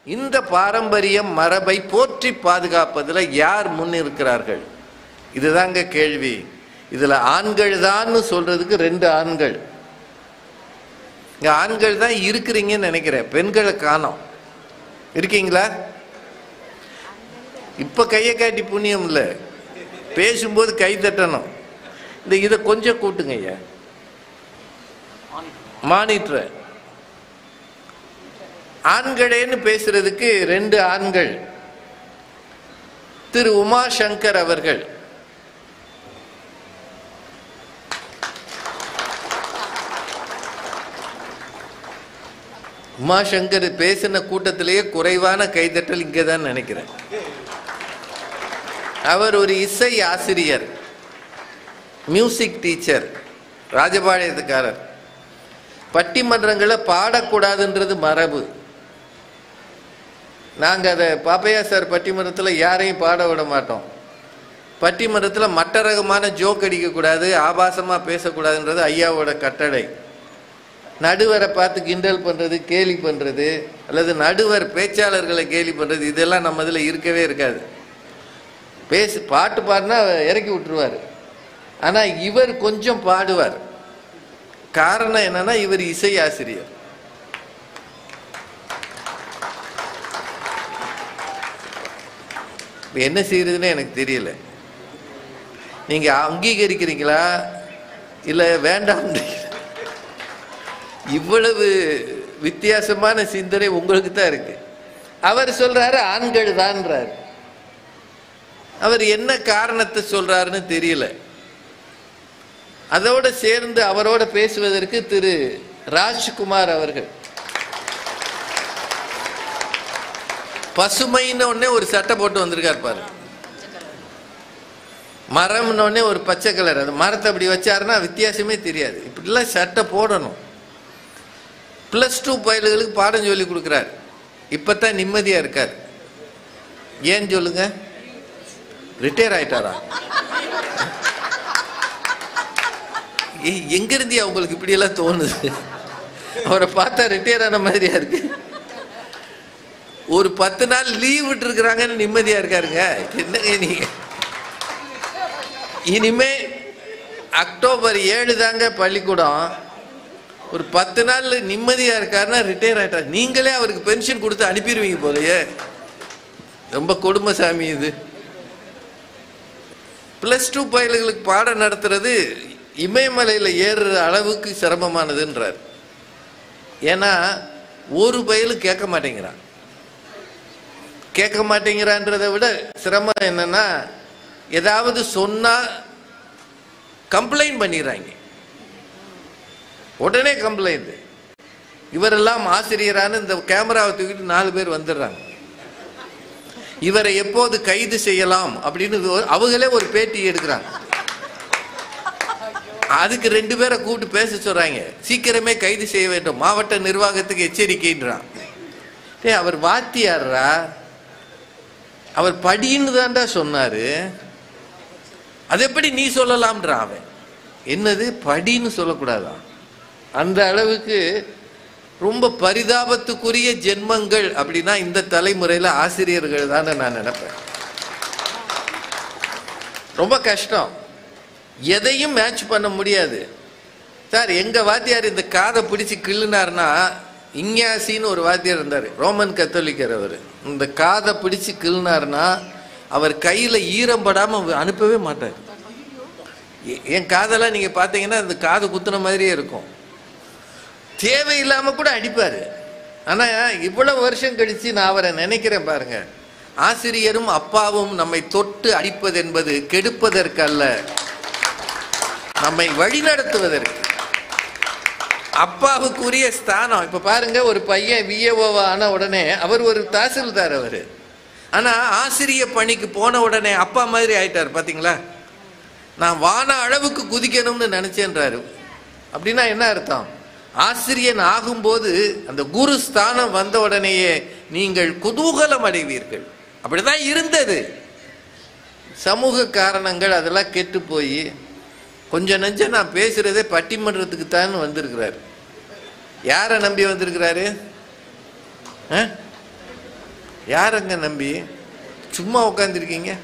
இந்த பாரம்பரியம் மரபை போற்றி பாதுகாப்பதில் யார் முன் இருக்கிறார்கள் இதுதாங்க கேள்வி இதுல ஆண்கள் தான் சொல்றதுக்கு ரெண்டு ஆண்கள் இங்க ஆண்கள் தான் இருக்கிறீங்கன்னு நினைக்கிறேன் பெண்களை காணோம் இருக்கீங்களா இப்ப கையை காட்டி புண்ணியம் இல்லை பேசும்போது கை தட்டணும் இந்த இதை கொஞ்சம் கூட்டுங்க ஐயா மானிட்டர் ஆண்களேன்னு பேசுறதுக்கு ரெண்டு ஆண்கள் திரு உமா சங்கர் அவர்கள் உமாசங்கர் பேசின கூட்டத்திலேயே குறைவான கைதட்டல் இங்கே தான் நினைக்கிறேன் அவர் ஒரு இசை ஆசிரியர் மியூசிக் டீச்சர் ராஜபாளையத்துக்காரர் பட்டிமன்றங்களை பாடக்கூடாதுன்றது மரபு நாங்கள் அதை பாப்பையா சார் பட்டிமன்றத்தில் யாரையும் பாட விட மாட்டோம் பட்டிமன்றத்தில் மட்ட ரகமான ஜோக் அடிக்கக்கூடாது ஆபாசமாக பேசக்கூடாதுன்றது ஐயாவோட கட்டளை நடுவரை பார்த்து கிண்டல் பண்ணுறது கேலி பண்ணுறது அல்லது நடுவர் பேச்சாளர்களை கேலி பண்ணுறது இதெல்லாம் நம்ம இதில் இருக்கவே இருக்காது பேசு பாட்டு பாடினா இறக்கி விட்டுருவார் ஆனால் இவர் கொஞ்சம் பாடுவார் காரணம் என்னன்னா இவர் இசை ஆசிரியர் இப்ப என்ன செய்யறதுன்னு எனக்கு தெரியல நீங்க அங்கீகரிக்கிறீங்களா இல்ல வேண்டாம் இவ்வளவு வித்தியாசமான சிந்தனை உங்களுக்கு தான் இருக்கு அவர் சொல்றாரு ஆண்கள் தான்றாரு அவர் என்ன காரணத்தை சொல்றாருன்னு தெரியல அதோட சேர்ந்து அவரோட பேசுவதற்கு திரு ராஜ்குமார் அவர்கள் பசுமைன்னு உடனே ஒரு சட்டை போட்டு வந்திருக்கார் பாரு மரம்னு உடனே ஒரு பச்சை கலர் அது மரத்தை அப்படி வச்சாருன்னா வித்தியாசமே தெரியாது இப்படிலாம் சட்டை போடணும் ப்ளஸ் டூ பயல்களுக்கு பாடம் சொல்லி கொடுக்குறார் இப்போ தான் நிம்மதியாக இருக்கார் ஏன் சொல்லுங்க ரிட்டையர் ஆயிட்டாரா ஏய், எங்கிருந்து அவங்களுக்கு இப்படியெல்லாம் தோணுது அவரை பார்த்தா ரிட்டையர் ஆன மாதிரியா இருக்கு ஒரு பத்து நாள் லீவ் விட்டுருக்குறாங்கன்னு நிம்மதியா இருக்காருங்க என்னங்க நீங்க இனிமே அக்டோபர் ஏழு தாங்க பள்ளிக்கூடம் ஒரு பத்து நாள் நிம்மதியா இருக்காருன்னா ரிட்டையர் ஆயிட்டார் நீங்களே அவருக்கு பென்ஷன் கொடுத்து அனுப்பிடுவீங்க போலயே ரொம்ப கொடுமை சாமி இது பிளஸ் டூ பயல்களுக்கு பாடம் நடத்துறது இமயமலையில் ஏறுற அளவுக்கு சிரமமானதுன்றார் ஏன்னா ஒரு பயலும் கேட்க மாட்டேங்கிறான் கேட்க மாட்டேங்கிறான்றதை விட சிரமம் என்னன்னா ஏதாவது சொன்னா கம்ப்ளைண்ட் பண்ணிடுறாங்க உடனே கம்ப்ளைண்ட் இவரெல்லாம் ஆசிரியரான இந்த கேமராவை தூக்கிட்டு நாலு பேர் வந்துடுறாங்க இவரை எப்போது கைது செய்யலாம் அப்படின்னு ஒரு- அவங்களே ஒரு பேட்டி எடுக்கிறாங்க அதுக்கு ரெண்டு பேரை கூப்பிட்டு பேச சொல்றாங்க சீக்கிரமே கைது செய்ய வேண்டும் மாவட்ட நிர்வாகத்துக்கு எச்சரிக்கைன்றான் டேய் அவர் வாத்தியார்ரா அவர் படின்னு தான்டா சொன்னாரு அது எப்படி நீ சொல்லலாம்ன்றான் அவன் என்னது படின்னு சொல்லக்கூடாதான் அந்த அளவுக்கு ரொம்ப பரிதாபத்துக்குரிய ஜென்மங்கள் அப்படின்னா இந்த தலைமுறையில் ஆசிரியர்கள் தான் நான் நினைப்பேன் ரொம்ப கஷ்டம் எதையும் மேட்ச் பண்ண முடியாது சார் எங்க வாத்தியார் இந்த காதை பிடிச்சி கிள்ளுனார்னா இஞ்ஞாசின்னு ஒரு வாத்தியார் இருந்தார் ரோமன் கத்தோலிக்கர் அவர் இந்த காதை பிடிச்சி கிள்ளுனார்னா அவர் கையில ஈரம் படாம அனுப்பவே மாட்டார் எ- என் காதெல்லாம் நீங்க பாத்தீங்கன்னா இந்த காது குத்துன மாதிரியே இருக்கும் தேவையில்லாம கூட அடிப்பாரு ஆனா இவ்வளவு வருஷம் கழிச்சு நான் அவரை நினைக்கிறேன் பாருங்க ஆசிரியரும் அப்பாவும் நம்மை தொட்டு அடிப்பது என்பது கெடுப்பதற்கல்ல நம்மை வழிநடத்துவதற்கு அப்பாவுக்குரிய ஸ்தானம் இப்ப பாருங்க ஒரு பையன் விஏஓவா ஆன உடனே அவர் ஒரு தாசில்தார் அவரு ஆனா ஆசிரிய பணிக்கு போன உடனே அப்பா மாதிரி ஆயிட்டார் பாத்தீங்களா நான் வான அளவுக்கு குதிக்கணும்னு நினைச்சேன்றாரு அப்படின்னா என்ன அர்த்தம் ஆசிரியன் ஆகும்போது அந்த குரு ஸ்தானம் வந்த உடனேயே நீங்கள் குதூகலம் அடைவீர்கள் அப்படிதான் இருந்தது சமூக காரணங்கள் அதெல்லாம் கெட்டு போய் கொஞ்சம் நெஞ்சம் நான் பேசுறதே பட்டிமன்றத்துக்கு தான் வந்திருக்கிறாரு யாரை நம்பி வந்திருக்கிறாரு ஆ? யாரங்க நம்பி சும்மா உட்காந்துருக்கீங்க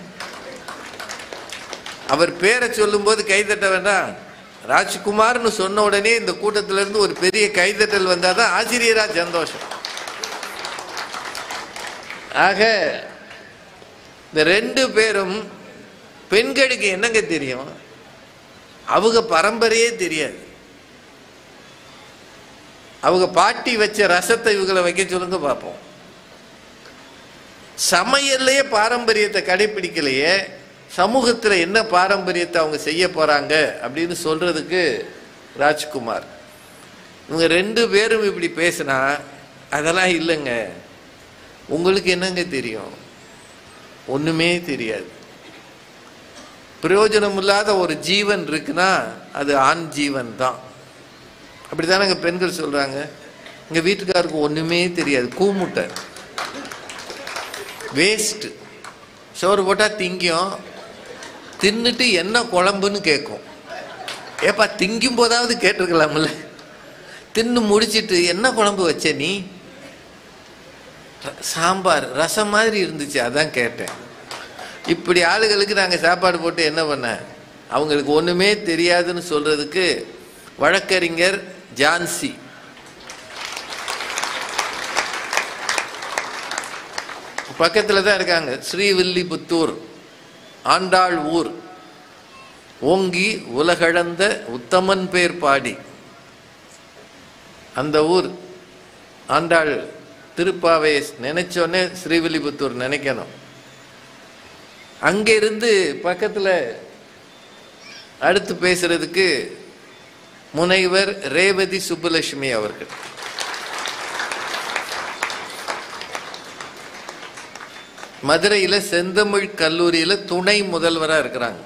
அவர் பேரை சொல்லும்போது கைதட்ட வேண்டாம் ராஜ்குமார்னு சொன்ன உடனே இந்த கூட்டத்துல இருந்து ஒரு பெரிய கைதட்டல் வந்தாதான் ஆசிரியரா சந்தோஷம் ஆக இந்த ரெண்டு பேரும் பெண்களுக்கு என்னங்க தெரியும் அவங்க பரம்பரையே தெரியாது அவங்க பாட்டி வச்ச ரசத்தை இவங்களை வைக்க சொல்லுங்க பார்ப்போம் சமையல்லையே பாரம்பரியத்தை கடைபிடிக்கலையே சமூகத்துல என்ன பாரம்பரியத்தை அவங்க செய்ய போறாங்க அப்படின்னு சொல்றதுக்கு ராஜ்குமார் இவங்க ரெண்டு பேரும் இப்படி பேசினா அதெல்லாம் இல்லைங்க உங்களுக்கு என்னங்க தெரியும் ஒண்ணுமே தெரியாது பிரயோஜனம் இல்லாத ஒரு ஜீவன் இருக்குன்னா அது ஆண் ஜீவன் தான் அப்படித்தானங்க பெண்கள் சொல்றாங்க எங்க வீட்டுக்காருக்கு ஒண்ணுமே தெரியாது கூமுட்டை வேஸ்ட் சோறு போட்டா திங்கும் தின்னுட்டு என்ன குழம்புன்னு கேட்கும் ஏப்பா திங்கும் போதாவது கேட்டிருக்கலாம்ல தின்னு முடிச்சிட்டு என்ன குழம்பு வச்ச நீ ர- சாம்பார் ரசம் மாதிரி இருந்துச்சு அதான் கேட்டேன் இப்படி ஆளுகளுக்கு நாங்கள் சாப்பாடு போட்டு என்ன பண்ண அவங்களுக்கு ஒன்றுமே தெரியாதுன்னு சொல்றதுக்கு வழக்கறிஞர் ஜான்சி பக்கத்தில் தான் இருக்காங்க ஸ்ரீவில்லிபுத்தூர் ஆண்டாள் ஊர் ஓங்கி உலகளந்த உத்தமன் பேர் பாடி அந்த ஊர் ஆண்டாள் திருப்பாவை நினைச்சோன்னே ஸ்ரீவில்லிபுத்தூர் நினைக்கணும் அங்கிருந்து பக்கத்தில் அடுத்து பேசுறதுக்கு முனைவர் ரேவதி சுப்புலட்சுமி அவர்கள் மதுரையில் செந்தமிழ் கல்லூரியில் துணை முதல்வராக இருக்கிறாங்க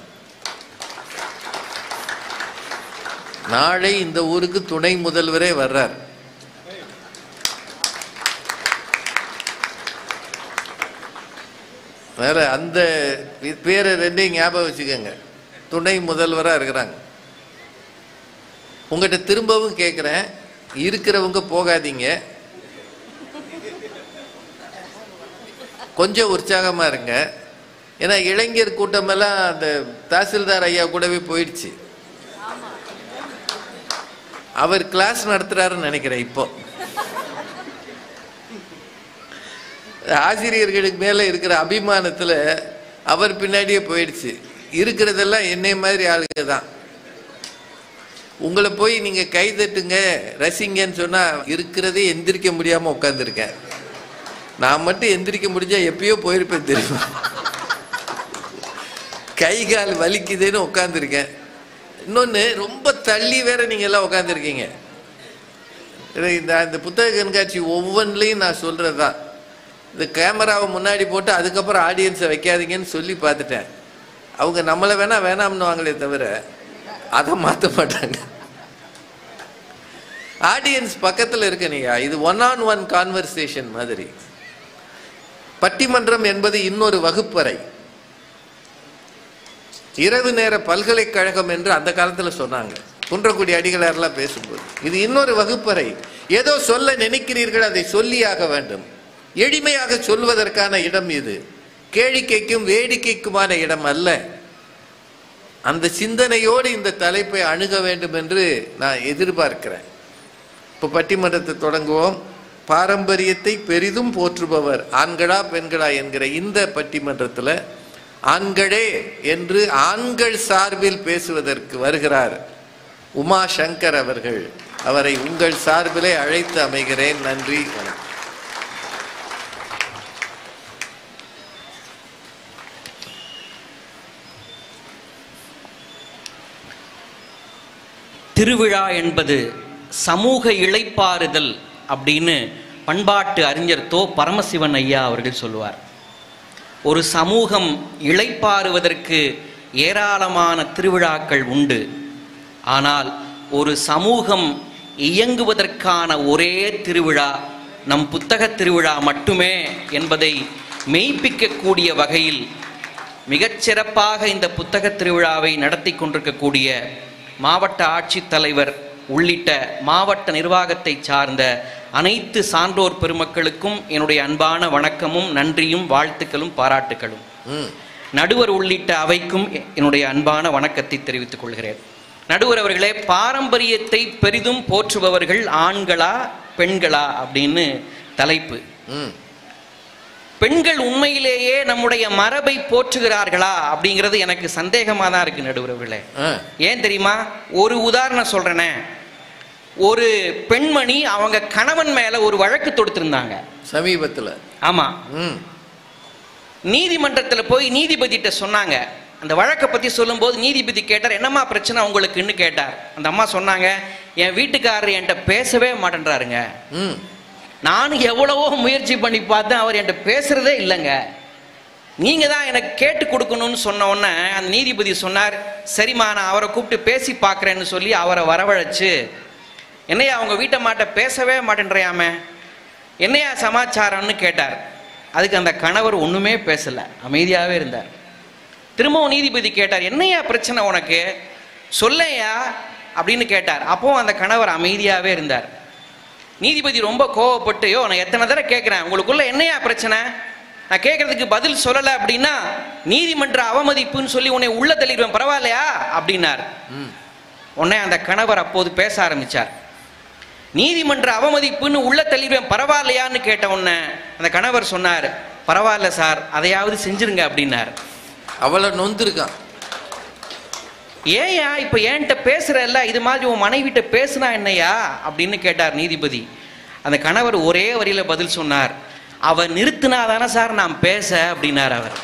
நாளை இந்த ஊருக்கு துணை முதல்வரே வர்றார் வேற அந்த பேரை ரெண்டையும் ஞாபகம் வச்சுக்கோங்க துணை முதல்வராக இருக்கிறாங்க உங்கள்கிட்ட திரும்பவும் கேட்குறேன் இருக்கிறவங்க போகாதீங்க கொஞ்சம் உற்சாகமாக இருங்க ஏன்னா இளைஞர் கூட்டமெல்லாம் அந்த தாசில்தார் ஐயா கூடவே போயிடுச்சு அவர் கிளாஸ் நடத்துறாருன்னு நினைக்கிறேன் இப்போ ஆசிரியர்களுக்கு மேலே இருக்கிற அபிமானத்தில் அவர் பின்னாடியே போயிடுச்சு இருக்கிறதெல்லாம் என்னை மாதிரி ஆளுங்க தான் உங்களை போய் நீங்கள் கை தட்டுங்க ரசிங்கன்னு சொன்னால் இருக்கிறதே எந்திரிக்க முடியாமல் உட்காந்துருக்கேன் நான் மட்டும் எந்திரிக்க முடிஞ்சா எப்பயோ போயிருப்பேன் தெரியுமா கை கால் வலிக்குதுன்னு உட்காந்துருக்கேன் இன்னொன்று ரொம்ப தள்ளி வேற நீங்கள் எல்லாம் உட்காந்துருக்கீங்க இந்த இந்த புத்தக கண்காட்சி ஒவ்வொன்றிலையும் நான் சொல்கிறது தான் இந்த கேமராவை முன்னாடி போட்டு அதுக்கப்புறம் ஆடியன்ஸை வைக்காதீங்கன்னு சொல்லி பார்த்துட்டேன் அவங்க நம்மளை வேணா வேணாம்னு வாங்களே தவிர அதை மாற்ற மாட்டாங்க ஆடியன்ஸ் பக்கத்தில் இருக்கணையா இது ஒன் ஆன் ஒன் கான்வர்சேஷன் மாதிரி பட்டிமன்றம் என்பது இன்னொரு வகுப்பறை இரவு நேர பல்கலைக்கழகம் என்று அந்த காலத்தில் சொன்னாங்க குன்றக்குடி அடிகளாரெல்லாம் பேசும்போது இது இன்னொரு வகுப்பறை ஏதோ சொல்ல நினைக்கிறீர்கள் அதை சொல்லியாக வேண்டும் எளிமையாக சொல்வதற்கான இடம் இது கேளிக்கைக்கும் வேடிக்கைக்குமான இடம் அல்ல அந்த சிந்தனையோடு இந்த தலைப்பை அணுக வேண்டும் என்று நான் எதிர்பார்க்கிறேன் இப்போ பட்டிமன்றத்தை தொடங்குவோம் பாரம்பரியத்தை பெரிதும் போற்றுபவர் ஆண்களா பெண்களா என்கிற இந்த பட்டிமன்றத்தில் ஆண்களே என்று ஆண்கள் சார்பில் பேசுவதற்கு வருகிறார் உமா சங்கர் அவர்கள் அவரை உங்கள் சார்பிலே அழைத்து அமைகிறேன் நன்றி வணக்கம் திருவிழா என்பது சமூக இளைப்பாறுதல் அப்படின்னு பண்பாட்டு அறிஞர் தோ பரமசிவன் ஐயா அவர்கள் சொல்லுவார் ஒரு சமூகம் இளைப்பாறுவதற்கு ஏராளமான திருவிழாக்கள் உண்டு ஆனால் ஒரு சமூகம் இயங்குவதற்கான ஒரே திருவிழா நம் புத்தக திருவிழா மட்டுமே என்பதை மெய்ப்பிக்கக்கூடிய வகையில் மிகச்சிறப்பாக இந்த புத்தக திருவிழாவை நடத்தி கொண்டிருக்கக்கூடிய மாவட்ட ஆட்சித்தலைவர் உள்ளிட்ட மாவட்ட நிர்வாகத்தை சார்ந்த அனைத்து சான்றோர் பெருமக்களுக்கும் என்னுடைய அன்பான வணக்கமும் நன்றியும் வாழ்த்துக்களும் பாராட்டுக்களும் ம் நடுவர் உள்ளிட்ட அவைக்கும் என்னுடைய அன்பான வணக்கத்தை தெரிவித்துக் கொள்கிறேன் நடுவர் அவர்களே பாரம்பரியத்தை பெரிதும் போற்றுபவர்கள் ஆண்களா பெண்களா அப்படின்னு தலைப்பு ம் பெண்கள் உண்மையிலேயே நம்முடைய மரபை போற்றுகிறார்களா அப்படிங்கிறது எனக்கு சந்தேகமாக தான் இருக்கு நடுவர் அவர்களே ஆ ஏன் தெரியுமா ஒரு உதாரணம் சொல்றேனே ஒரு பெண்மணி அவங்க கணவன் மேல ஒரு வழக்கு தொடுத்திருந்தாங்க சமீபத்தில் ஆமா ம் நீதிமன்றத்தில் போய் நீதிபதிகிட்ட சொன்னாங்க அந்த வழக்கை பற்றி சொல்லும்போது நீதிபதி கேட்டார் என்னம்மா பிரச்சனை உங்களுக்குன்னு கேட்டார் அந்த அம்மா சொன்னாங்க என் வீட்டுக்காரர் என்கிட்ட பேசவே மாட்டேன்றாருங்க ம் நானும் எவ்வளவோ முயற்சி பண்ணி பார்த்தேன் அவர் என்கிட்ட பேசுறதே இல்லைங்க நீங்க தான் எனக்கு கேட்டு கொடுக்கணும்னு சொன்ன உடனே அந்த நீதிபதி சொன்னார் சரிம்மா நான் அவரை கூப்பிட்டு பேசி பார்க்குறேன்னு சொல்லி அவரை வரவழைச்சு என்னையா அவங்க வீட்டை மாட்ட பேசவே மாட்டேன்றியாமே என்னையா சமாச்சாரம்னு கேட்டார் அதுக்கு அந்த கணவர் ஒன்றுமே பேசலை அமைதியாகவே இருந்தார் திரும்பவும் நீதிபதி கேட்டார் என்னையா பிரச்சனை உனக்கு சொல்லையா அப்படின்னு கேட்டார் அப்பவும் அந்த கணவர் அமைதியாகவே இருந்தார் நீதிபதி ரொம்ப கோவப்பட்டு யோ நான் எத்தனை தடவை கேட்குறேன் உங்களுக்குள்ள என்னையா பிரச்சனை நான் கேட்கறதுக்கு பதில் சொல்லலை அப்படின்னா நீதிமன்ற அவமதிப்புன்னு சொல்லி உன்னை உள்ள தள்ளிடுவேன் பரவாயில்லையா அப்படின்னார் ம் உடனே அந்த கணவர் அப்போது பேச ஆரம்பிச்சார் நீதிமன்ற அவமதிப்புன்னு உள்ள தள்ளிடுவேன் பரவாயில்லையான்னு கேட்ட உடனே அந்த கணவர் சொன்னார் பரவாயில்ல சார் அதையாவது செஞ்சிருங்க அப்படின்னார் அவளை நொந்திருக்கான் ஏயா இப்ப என்கிட்ட பேசுறல்ல இது மாதிரி உன் மனைவிட்ட பேசுனா என்னையா அப்படின்னு கேட்டார் நீதிபதி அந்த கணவர் ஒரே வரியில பதில் சொன்னார் அவ நிறுத்தினா தானே சார் நான் பேச அப்படின்னார் அவர்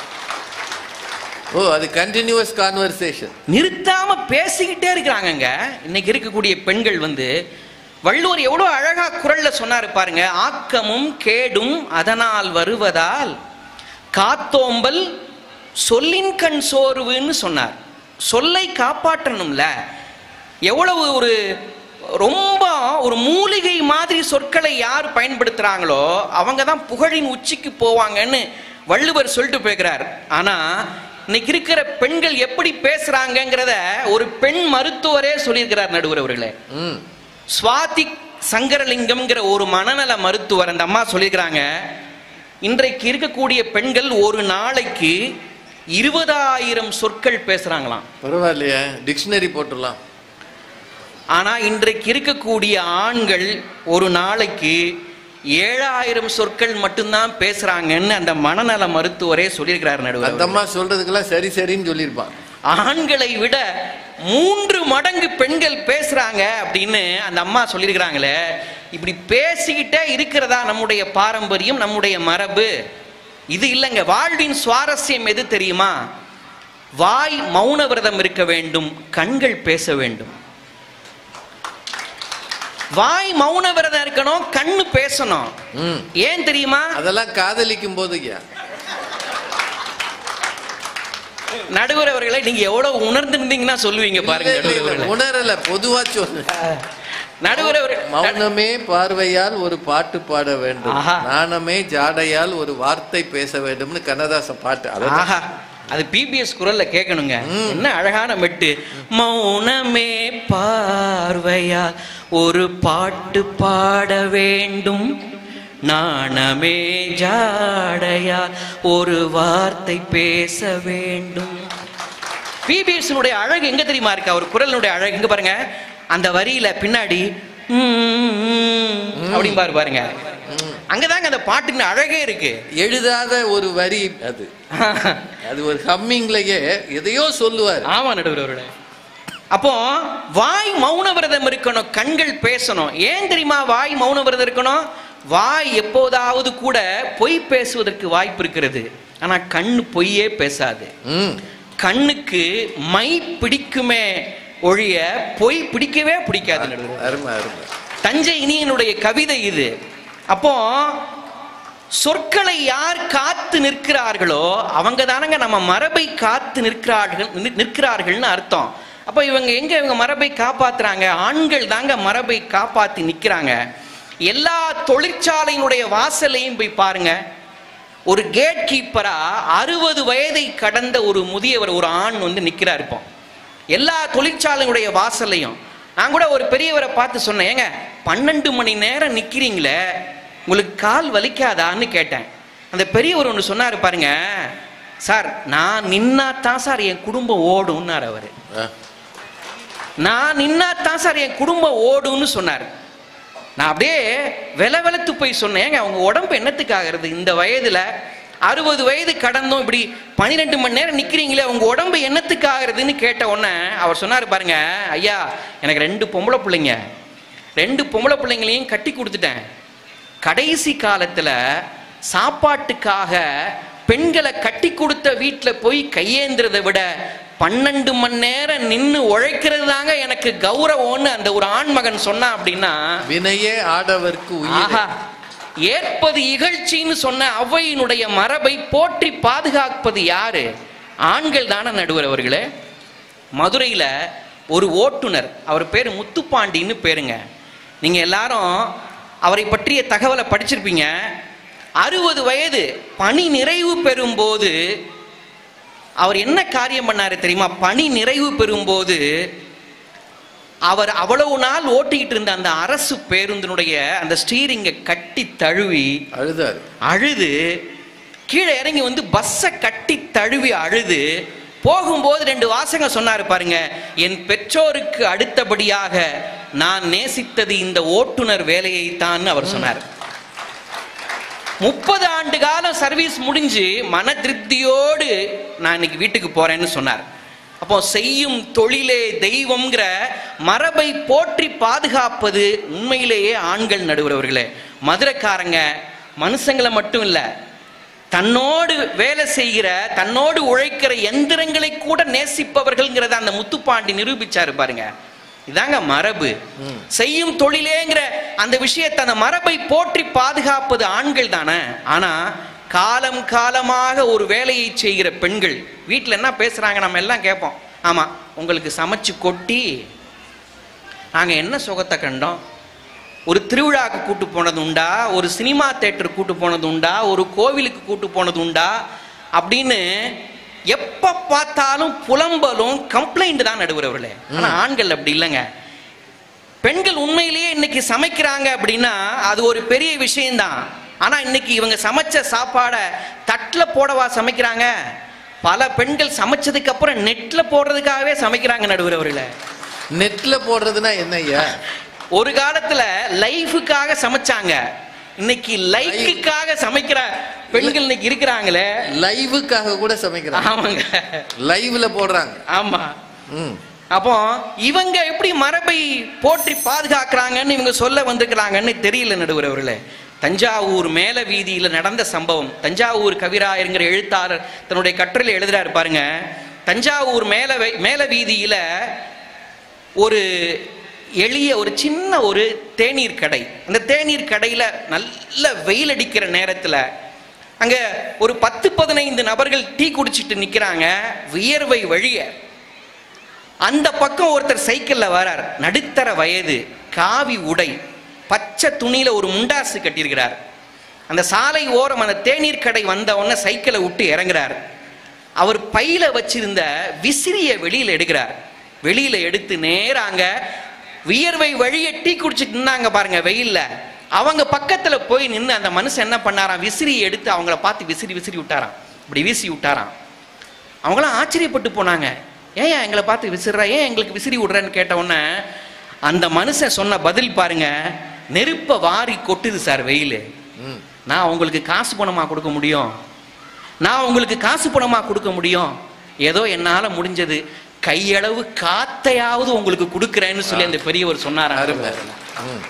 ஓ அது கண்டினியூவஸ் கான்வர்சேஷன் நிறுத்தாம பேசிக்கிட்டே இருக்கிறாங்கங்க இன்னைக்கு இருக்கக்கூடிய பெண்கள் வந்து வள்ளுவர் எவ்வளோ அழகா குரல்ல சொன்னாரு பாருங்க ஆக்கமும் கேடும் அதனால் வருவதால் காத்தோம்பல் சொல்லின் கண் சோர்வுன்னு சொன்னார் சொல்லை காப்பாற்றணும்ல எவ்வளவு ஒரு ரொம்ப ஒரு மூலிகை மாதிரி சொற்களை யார் பயன்படுத்துறாங்களோ அவங்க தான் புகழின் உச்சிக்கு போவாங்கன்னு வள்ளுவர் சொல்லிட்டு போகிறார் ஆனா இன்னைக்கு இருக்கிற பெண்கள் எப்படி பேசுறாங்கங்கிறத ஒரு பெண் மருத்துவரே சொல்லியிருக்கிறார் நடுவர் அவர்களே ம் சுவாதி சங்கரலிங்கம்ங்கிற ஒரு மனநல மருத்துவர் அந்த அம்மா சொல்லியிருக்கிறாங்க இன்றைக்கு இருக்கக்கூடிய பெண்கள் ஒரு நாளைக்கு இருபதாயிரம் சொற்கள் பேசுறாங்களாம் பரவாயில்லையே டிக்ஷனரி போட்டுடலாம் ஆனா இன்றைக்கு இருக்கக்கூடிய ஆண்கள் ஒரு நாளைக்கு ஏழாயிரம் சொற்கள் மட்டும்தான் பேசுறாங்கன்னு அந்த மனநல மருத்துவரே சொல்லியிருக்கிறார் நடுவர் அந்த அம்மா சொல்றதுக்கெல்லாம் சரி சரின்னு சொல்லியிருப்பான் ஆண்களை விட மூன்று மடங்கு பெண்கள் பேசுறாங்க அப்படின்னு அந்த அம்மா சொல்லியிருக்கிறாங்களே இப்படி பேசிக்கிட்டே இருக்கிறதா நம்முடைய பாரம்பரியம் நம்முடைய மரபு இது இல்லைங்க வாழ்வின் சுவாரஸ்யம் எது தெரியுமா வாய் மௌன விரதம் இருக்க வேண்டும் கண்கள் பேச வேண்டும் வாய் மௌன விரதம் இருக்கணும் கண்ணு பேசணும் ம் ஏன் தெரியுமா அதெல்லாம் காதலிக்கும் போது ஐயா நடுவர் அவர்களை நீங்க எவ்வளவு உணர்ந்திருந்தீங்கன்னா சொல்லுவீங்க பாருங்க இல்ல, இல்ல, நடுவர் இல்ல, அவர்களே. உணரல பொதுவா சொல்லு நடுவர் அவர் மௌனமே பார்வையால் ஒரு பாட்டு பாட வேண்டும் ஆஹா. நாணமே ஜாடையால் ஒரு வார்த்தை பேச வேண்டும்னு கண்ணதாசன் பாட்டு அதான் ஆஹா அது பிபிஎஸ் குரல்ல கேட்கணுங்க என்ன அழகான மெட்டு மௌனமே பார்வையா ஒரு பாட்டு பாட வேண்டும் நாணமே ஜாடையா ஒரு வார்த்தை பேச வேண்டும் பிபிஎஸ் அழகு எங்க தெரியுமா இருக்கு அவர் குரலினுடைய அழகு எங்க பாருங்க அந்த வரியில பின்னாடி அப்படின்னு பாரு பாருங்க அங்கதாங்க அந்த பாட்டின் அழகே இருக்கு எழுதாத ஒரு வரி அது அது ஒரு ஹம்மிங்லயே எதையோ சொல்லுவார் ஆமா நடுவர் அவர்களே அப்போ வாய் மௌன விரதம் இருக்கணும் கண்கள் பேசணும் ஏன் தெரியுமா வாய் மௌன விரதம் இருக்கணும் வாய் எப்போதாவது கூட பொய் பேசுவதற்கு வாய்ப்பு இருக்கிறது ஆனா கண்ணு பொய்யே பேசாது ம் கண்ணுக்கு மை பிடிக்குமே ஒழிய பொய் பிடிக்கவே பிடிக்காது நடுவர் அருமை அருமை தஞ்சை இனியனுடைய கவிதை இது அப்போ சொற்களை யார் காத்து நிற்கிறார்களோ அவங்க தானங்க நம்ம மரபை காத்து நிற்கிறார்கள் நி- நிற்கிறார்கள்னு அர்த்தம் அப்போ இவங்க எங்க இவங்க மரபை காப்பாத்துறாங்க ஆண்கள் தாங்க மரபை காப்பாத்தி நிற்கிறாங்க எல்லா தொழிற்சாலையினுடைய வாசலையும் போய் பாருங்க ஒரு கேட் கீப்பரா அறுபது வயதை கடந்த ஒரு முதியவர் ஒரு ஆண் வந்து நிற்கிறார் இப்போ எல்லா தொழிற்சாலையுடைய வாசல்லையும் நான் கூட ஒரு பெரியவரை பார்த்து சொன்னேன் ஏங்க பன்னெண்டு மணி நேரம் நிக்கிறீங்களே உங்களுக்கு கால் வலிக்காதான்னு கேட்டேன் அந்த பெரியவர் ஒன்று சொன்னாரு பாருங்க சார் நான் நின்னா தான் சார் என் குடும்பம் ஓடும்னார் அவரு ஆ. நான் நின்னா தான் சார் என் குடும்பம் ஓடும்னு சொன்னார் நான் அப்படியே வெல வெலத்து போய் சொன்னேன் அவங்க உடம்பு என்னத்துக்காகிறது இந்த வயதுல அறுபது வயது கடந்தும் இப்படி பன்னிரெண்டு மணி நேரம் நிக்கிறீங்களே உங்க உடம்பு என்னத்துக்காகிறதுன்னு கேட்ட உடனே அவர் சொன்னார் பாருங்க ஐயா எனக்கு ரெண்டு பொம்பளை பிள்ளைங்க ரெண்டு பொம்பளை பிள்ளைங்களையும் கட்டி கொடுத்துட்டேன் கடைசி காலத்துல சாப்பாட்டுக்காக பெண்களை கட்டி கொடுத்த வீட்டில் போய் கையேந்துறதை விட பன்னெண்டு மணி நேரம் நின்று உழைக்கிறது தாங்க எனக்கு கௌரவம்னு அந்த ஒரு ஆண்மகன் சொன்னான் அப்படின்னா வினையே ஆடவர்க்கு உயிர் ஆஹா ஏற்பது இகழ்ச்சின்னு சொன்ன அவ்வையினுடைய மரபை போற்றி பாதுகாப்பது யாரு ஆண்கள் தானே நடுவர் அவர்களே மதுரையில ஒரு ஓட்டுநர் அவர் பேர் முத்துப்பாண்டின்னு பேருங்க நீங்க எல்லாரும் அவரை பற்றிய தகவலை படிச்சிருப்பீங்க அறுபது வயது பணி நிறைவு பெறும்போது அவர் என்ன காரியம் பண்ணாரு தெரியுமா பணி நிறைவு பெறும்போது அவர் அவ்வளவு நாள் ஓட்டிக்கிட்டு இருந்த அந்த அரசு பேருந்தினுடைய அந்த ஸ்டீரிங்கை கட்டி தழுவி அழுதாரு அழுது கீழே இறங்கி வந்து பஸ்ஸை கட்டி தழுவி அழுது போகும்போது ரெண்டு வாசகம் சொன்னாரு பாருங்க என் பெற்றோருக்கு அடுத்தபடியாக நான் நேசித்தது இந்த ஓட்டுநர் வேலையை தான் அவர் சொன்னார் முப்பது ஆண்டு காலம் சர்வீஸ் முடிஞ்சு மன திருப்தியோடு நான் இன்னைக்கு வீட்டுக்கு போறேன்னு சொன்னார் அப்போ செய்யும் தொழிலே தெய்வம்ங்கிற மரபை போற்றி பாதுகாப்பது உண்மையிலேயே ஆண்கள் நடுவரவர்களே மதுரைக்காரங்க மனுஷங்களை மட்டும் இல்ல தன்னோடு வேலை செய்கிற தன்னோடு உழைக்கிற எந்திரங்களை கூட நேசிப்பவர்கள்ங்கிறத அந்த முத்துப்பாண்டி நிரூபிச்சாரு பாருங்க இதாங்க மரபு செய்யும் தொழிலேங்கிற அந்த விஷயத்தை அந்த மரபை போற்றி பாதுகாப்பது ஆண்கள் தானே ஆனா காலம் காலமாக ஒரு வேலையை செய்கிற பெண்கள் வீட்டில் என்ன பேசுறாங்க நம்ம எல்லாம் கேட்போம் ஆமா உங்களுக்கு சமைச்சு கொட்டி நாங்க என்ன சுகத்தை கண்டோம் ஒரு திருவிழாக்கு கூட்டு போனது உண்டா ஒரு சினிமா தேட்டர் கூட்டு போனது உண்டா ஒரு கோவிலுக்கு கூட்டு போனது உண்டா அப்படின்னு எப்ப பார்த்தாலும் புலம்பலும் கம்ப்ளைண்ட் தான் நடுவுறவர்களே ஆனா ஆண்கள் அப்படி இல்லைங்க பெண்கள் உண்மையிலேயே இன்னைக்கு சமைக்கிறாங்க அப்படின்னா அது ஒரு பெரிய விஷயம்தான் ஆனா இன்னைக்கு இவங்க சமைச்ச சாப்பாடை தட்டுல போடவா சமைக்கிறாங்க பல பெண்கள் சமைச்சதுக்கு அப்புறம் நெட்ல போடுறதுக்காகவே சமைக்கிறாங்க நடுவுறவர்களே நெட்ல போடுறதுன்னா என்ன ஐயா ஒரு காலத்துல லைஃபுக்காக சமைச்சாங்க இன்னைக்கு லைக்குக்காக சமைக்கிற பெண்கள் இன்னைக்கு இருக்கிறாங்களே லைவுக்காக கூட சமைக்கிறாங்க ஆமாங்க லைவ்ல போடுறாங்க ஆமா ம் அப்போ இவங்க எப்படி மரபை போற்றி பாதுகாக்கிறாங்கன்னு இவங்க சொல்ல வந்திருக்கிறாங்கன்னு தெரியல நடுவர் அவர்களே தஞ்சாவூர் மேல வீதியில நடந்த சம்பவம் தஞ்சாவூர் கவிராயருங்கிற எழுத்தாளர் தன்னுடைய கட்டுரையில் எழுதுறாரு பாருங்க தஞ்சாவூர் மேல வை- மேல வீதியில ஒரு எளிய ஒரு சின்ன ஒரு தேநீர் கடை அந்த தேநீர் கடையில நல்ல வெயில் அடிக்கிற நேரத்துல அங்க ஒரு பத்து பதினைந்து நபர்கள் டீ குடிச்சிட்டு நிக்கிறாங்க வியர்வை வழிய அந்த பக்கம் ஒருத்தர் சைக்கிள்ல வரார் நடுத்தர வயது காவி உடை பச்சை துணியில ஒரு முண்டாசு கட்டியிருக்கிறார் அந்த சாலை ஓரம் அந்த தேநீர் கடை வந்த உடனே சைக்கிளை விட்டு இறங்குறார் அவர் பையில வச்சிருந்த விசிறிய வெளியில எடுக்கிறார் வெளியில எடுத்து நேராங்க வியர்வை வழிய டீ குடிச்சிட்டு நின்னாங்க பாருங்க வெயில்ல அவங்க பக்கத்துல போய் நின்று அந்த மனுஷன் என்ன பண்ணாராம் விசிறியை எடுத்து அவங்கள பார்த்து விசிறி விசிறி விட்டாராம் இப்படி வீசி விட்டாராம் அவங்களாம் ஆச்சரியப்பட்டு போனாங்க ஏன் எங்களை பார்த்து விசிறா ஏன் எங்களுக்கு விசிறி விடுறேன்னு கேட்ட உடனே அந்த மனுஷன் சொன்ன பதில் பாருங்க நெருப்ப வாரி கொட்டுது சார் வெயில் ம் நான் உங்களுக்கு காசு பணமா கொடுக்க முடியும் நான் உங்களுக்கு காசு பணமா கொடுக்க முடியும் ஏதோ என்னால முடிஞ்சது கையளவு காத்தையாவது உங்களுக்கு கொடுக்குறேன்னு சொல்லி அந்த பெரியவர் சொன்னார் அருமை ம்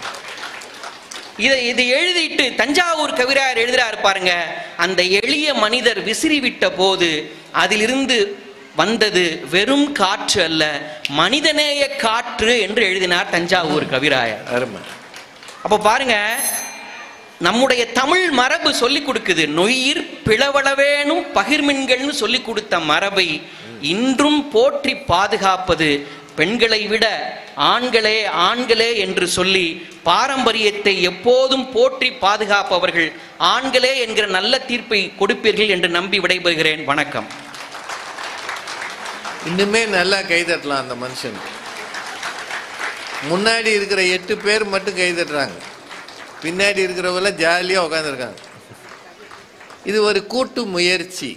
இதை இதை எழுதிட்டு தஞ்சாவூர் கவிராயர் எழுதுறாரு பாருங்க அந்த எளிய மனிதர் விசிறி விட்ட போது அதிலிருந்து வந்தது வெறும் காற்று அல்ல மனிதநேய காற்று என்று எழுதினார் தஞ்சாவூர் கவிராயர் அருமை அப்போ பாருங்க நம்முடைய தமிழ் மரபு சொல்லி கொடுக்குது நொய்யிர் பிளவளவேனும் பகிர்மின்கள்னு சொல்லி கொடுத்த மரபை இன்றும் போற்றி பாதுகாப்பது பெண்களை விட ஆண்களே ஆண்களே என்று சொல்லி பாரம்பரியத்தை எப்போதும் போற்றி பாதுகாப்பவர்கள் ஆண்களே என்கிற நல்ல தீர்ப்பை கொடுப்பீர்கள் என்று நம்பி விடைபெறுகிறேன் வணக்கம் இன்னுமே நல்லா கை தட்டலாம் அந்த மனுஷன் முன்னாடி இருக்கிற எட்டு பேர் மட்டும் கை தட்டுறாங்க பின்னாடி இருக்கிறவங்க ஜாலியாக உட்காந்துருக்காங்க இது ஒரு கூட்டு முயற்சி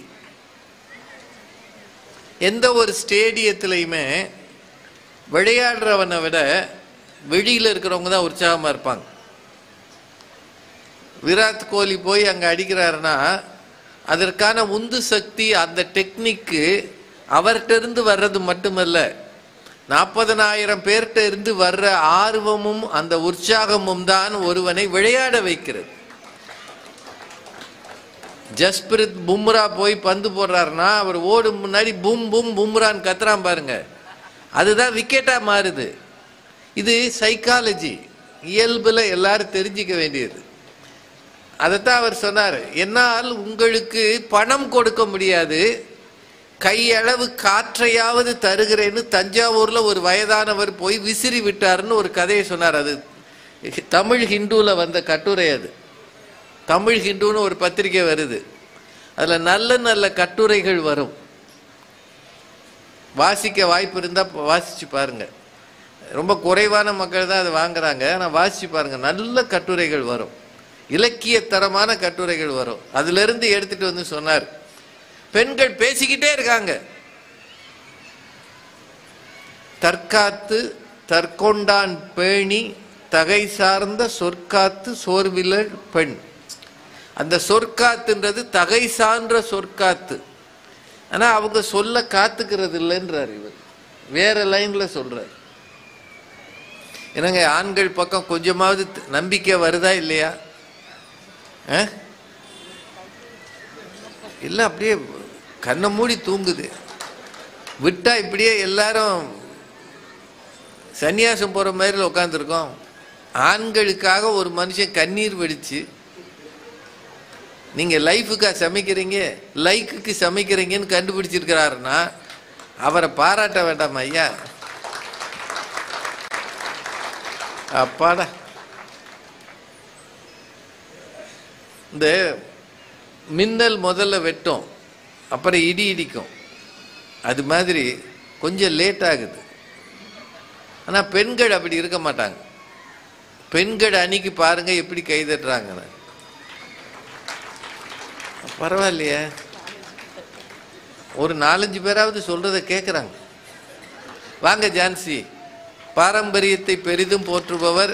எந்த ஒரு ஸ்டேடியத்திலையுமே விளையாடுறவனை விட வெளியில் இருக்கிறவங்க தான் உற்சாகமாக இருப்பாங்க விராட் கோலி போய் அங்கே அடிக்கிறாருன்னா அதற்கான உந்து சக்தி அந்த டெக்னிக்கு அவர்கிட்ட இருந்து வர்றது மட்டுமல்ல நாற்பதனாயிரம் பேர்கிட்ட இருந்து வர்ற ஆர்வமும் அந்த உற்சாகமும் தான் ஒருவனை விளையாட வைக்கிறது ஜஸ்பிரித் பும்ரா போய் பந்து போடுறாருன்னா அவர் ஓடும் முன்னாடி பூம் பூம் பும்ரான்னு கத்துறான் பாருங்க அதுதான் விக்கெட்டா மாறுது இது சைக்காலஜி இயல்புல எல்லாரும் தெரிஞ்சுக்க வேண்டியது அதைத்தான் அவர் சொன்னார் என்னால் உங்களுக்கு பணம் கொடுக்க முடியாது கையளவு காற்றையாவது தருகிறேன்னு தஞ்சாவூர்ல ஒரு வயதானவர் போய் விசிறி விட்டாருன்னு ஒரு கதையை சொன்னார் அது தமிழ் ஹிந்துல வந்த கட்டுரை அது தமிழ் ஹிந்துன்னு ஒரு பத்திரிக்கை வருது அதுல நல்ல நல்ல கட்டுரைகள் வரும் வாசிக்க வாய்ப்பு இருந்தா வாசிச்சு பாருங்க ரொம்ப குறைவான மக்கள் தான் அதை வாங்குறாங்க ஆனால் வாசிச்சு பாருங்க நல்ல கட்டுரைகள் வரும் இலக்கியத்தரமான கட்டுரைகள் வரும் அதுல இருந்து எடுத்துட்டு வந்து சொன்னார் பெண்கள் பேசிக்கிட்டே இருக்காங்க தற்காத்து தற்கொண்டான் பேணி தகை சார்ந்த சொற்காத்து சோர்விலர் பெண் அந்த சொற்காத்துன்றது தகை சான்ற சொற்காத்து ஆனா அவங்க சொல்ல காத்துக்கிறது இல்லைன்றார் இவர் வேற லைன்ல சொல்றார் என்னங்க ஆண்கள் பக்கம் கொஞ்சமாவது த- நம்பிக்கை வருதா இல்லையா ஆ? இல்ல அப்படியே கண்ணை மூடி தூங்குது விட்டா இப்படியே எல்லாரும் சன்னியாசம் போற மாதிரி உட்காந்துருக்கோம் ஆண்களுக்காக ஒரு மனுஷன் கண்ணீர் வெடிச்சு நீங்க லைஃபுக்கா சமைக்கிறீங்க லைக்குக்கு சமைக்கிறீங்கன்னு கண்டுபிடிச்சிருக்கிறாருன்னா அவரை பாராட்ட வேண்டாம் ஐயா அப்பாடா இந்த மின்னல் முதல்ல வெட்டும் அப்புறம் இடி இடிக்கும் அது மாதிரி கொஞ்சம் லேட் ஆகுது ஆனால் பெண்கள் அப்படி இருக்க மாட்டாங்க பெண்கள் அன்னைக்கு பாருங்க எப்படி கை தட்டுறாங்கன்னு பரவாயில்லையே ஒரு நாலஞ்சு பேராவது சொல்றத கேட்குறாங்க வாங்க ஜான்சி பாரம்பரியத்தை பெரிதும் போற்றுபவர்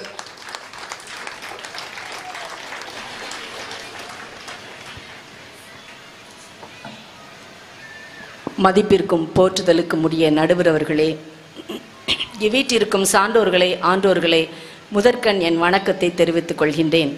மதிப்பிற்கும் போற்றுதலுக்கும் உரிய நடுவர் அவர்களே இவ்வீட்டிற்கும் சான்றோர்களே ஆன்றோர்களே முதற்கண் என் வணக்கத்தை தெரிவித்துக் கொள்கின்றேன்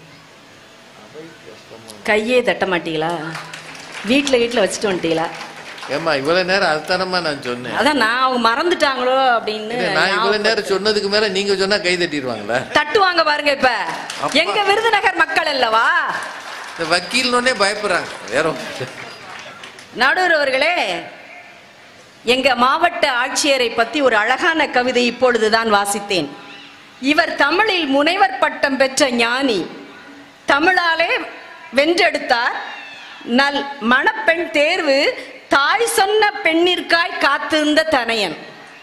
கையே தட்ட மாட்டீங்களா வீட்டில் வீட்டில் வச்சுட்டு வந்துட்டீங்களா ஏம்மா இவ்வளவு நேரம் அதுதானம்மா நான் சொன்னேன் அதான் நான் அவங்க மறந்துட்டாங்களோ அப்படின்னு இல்ல, நான் இவ்வளவு ஞாபகம் நேரம் சொன்னதுக்கு மேல நீங்க சொன்னா கை தட்டிடுவாங்களா தட்டுவாங்க பாருங்க இப்ப அப்பா. எங்க விருதுநகர் மக்கள் அல்லவா இந்த வக்கீல்னோடனே பயப்படுறாங்க வேற ஒண்ணும் இல்ல. நடுவர் அவர்களே எங்க மாவட்ட ஆட்சியரை பத்தி ஒரு அழகான கவிதை இப்பொழுதுதான் வாசித்தேன் இவர் தமிழில் முனைவர் பட்டம் பெற்ற ஞானி தமிழாலே வென்றெடுத்தார் நல் மணப்பெண் தேர்வு தாய் சொன்ன பெண்ணிற்காய் காத்திருந்த தனையன்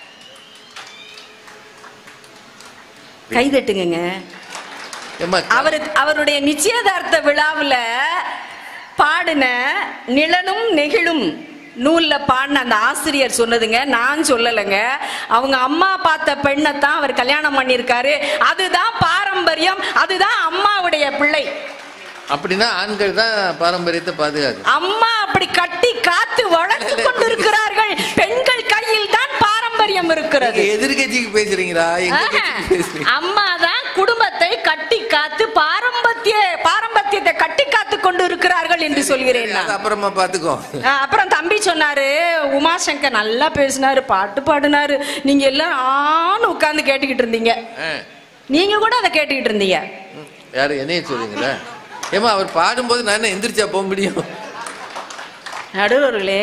கைதட்டுங்க ஏம்மா அவரு அவருடைய நிச்சயதார்த்த விழாவுல பாடின நிழலும் நெகிழும் நூல்ல பாடின அந்த ஆசிரியர் சொன்னதுங்க நான் சொல்லலைங்க அவங்க அம்மா பார்த்த பெண்ணை தான் அவர் கல்யாணம் பண்ணியிருக்காரு அதுதான் பாரம்பரியம் அதுதான் அம்மாவுடைய பிள்ளை அப்படின்னா ஆண்கள் தான் பாரம்பரியத்தை பாதுகாக்கு அம்மா அப்படி கட்டி காத்து வளர்த்து கொண்டிருக்கிறார்கள் பெண்கள் கையில் தான் பாரம்பரியம் இருக்கிறது நீங்க எதிர்கட்சிக்கு பேசுறீங்களா எங்க ஆஹா. கட்சிக்கு பேசுறீங்க அம்மா தான் குடும்பத்தை கட்டி காத்து பாரம்பரிய பாரம்பரியத்தை கட்டி காத்து கொண்டு இருக்கிறார்கள் என்று சொல்கிறேன் நான். அது அப்புறமா பாத்துக்கோ ஆ, அப்புறம் தம்பி சொன்னாரு உமாசங்கர் நல்லா பேசினாரு பாட்டு பாடினாரு நீங்க எல்லாம் ஆன்னு உட்கார்ந்து கேட்டுக்கிட்டு இருந்தீங்க ஆ. நீங்க கூட அதை கேட்டுக்கிட்டு இருந்தீங்க ம். யாரு என்னைய சொல்றீங்களா ஏமா அவர் பாடும்போது நான் என்ன எந்திரிச்சா போக முடியும் நடுவர்களே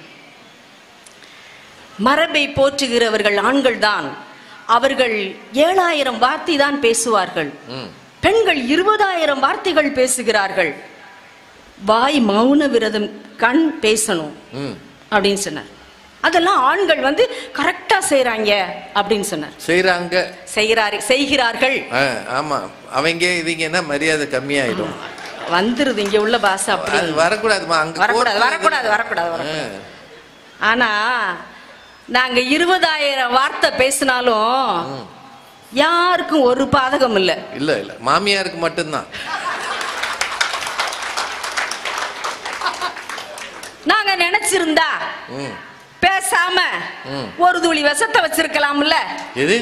மரபை போற்றுகிறவர்கள் ஆண்கள்தான் அவர்கள் ஏழாயிரம் வார்த்தை தான் பேசுவார்கள் ம். பெண்கள் இருபதாயிரம் வார்த்தைகள் பேசுகிறார்கள் வாய் மௌன விரதம் கண் பேசணும் ம். அப்படின்னு சொன்னார் அதெல்லாம் ஆண்கள் வந்து கரெக்டா செய்றாங்க அப்படின்னு சொன்னார் செய்றாங்க செய்கிறாரு செய்கிறார்கள் ஆ, ஆமா அவங்க இவங்கன்னா மரியாதை கம்மியாயிடும் வந்துருது இங்க உள்ள பாஷை அப்படி அது வரக்கூடாதுமா அங்க வரக்கூடாது கோர்ட்ல வரக்கூடாது இது- வரக்கூடாது வரக்கூடாது ஆ, ஆனா நாங்க இருபதாயிரம் வார்த்தை பேசினாலும் யாருக்கும் ஒரு பாதகம் இல்ல இல்ல இல்ல மாமியாருக்கு மட்டும்தான் நாங்க நினைச்சிருந்தா ம். பேசாம ம். ஒரு துளி விஷத்தை வச்சிருக்கலாம்ல எது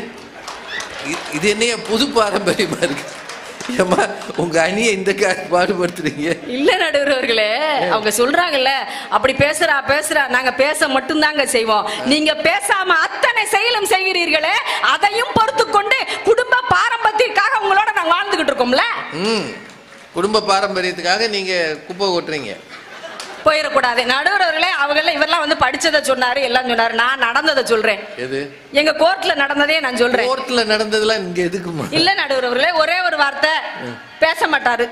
இ- இது என்னைய புது பாரம்பரியமா இருக்கு ஏம்மா உங்க அணியை இந்த கா பாடுபடுத்துறீங்க இல்ல நடுவர்களே அவங்க சொல்றாங்கல்ல அப்படி பேசுறா பேசுறா நாங்க பேச மட்டும்தாங்க செய்வோம் நீங்க பேசாம அத்தனை செயலும் செய்கிறீர்களே அதையும் பொறுத்து கொண்டு குடும்ப பாரம்பரியத்திற்காக உங்களோட நாங்க வாழ்ந்துகிட்டு இருக்கோம்ல ம் குடும்ப பாரம்பரியத்துக்காக நீங்க குப்பை கொட்டுறீங்க போயிடக்கூடாது நடுவர்களே அவங்க இவரெல்லாம் வந்து படிச்சதை சொன்னாரு எல்லாம் சொன்னாரு நான் நடந்ததை சொல்றேன் எது எங்க கோர்ட்ல நடந்ததே நான் சொல்றேன் கோர்ட்ல நடந்ததெல்லாம் இங்க எதுக்குமா இல்ல நடுவர்களே ஒரே ஒரு வார்த்தை பேச மாட்டாரு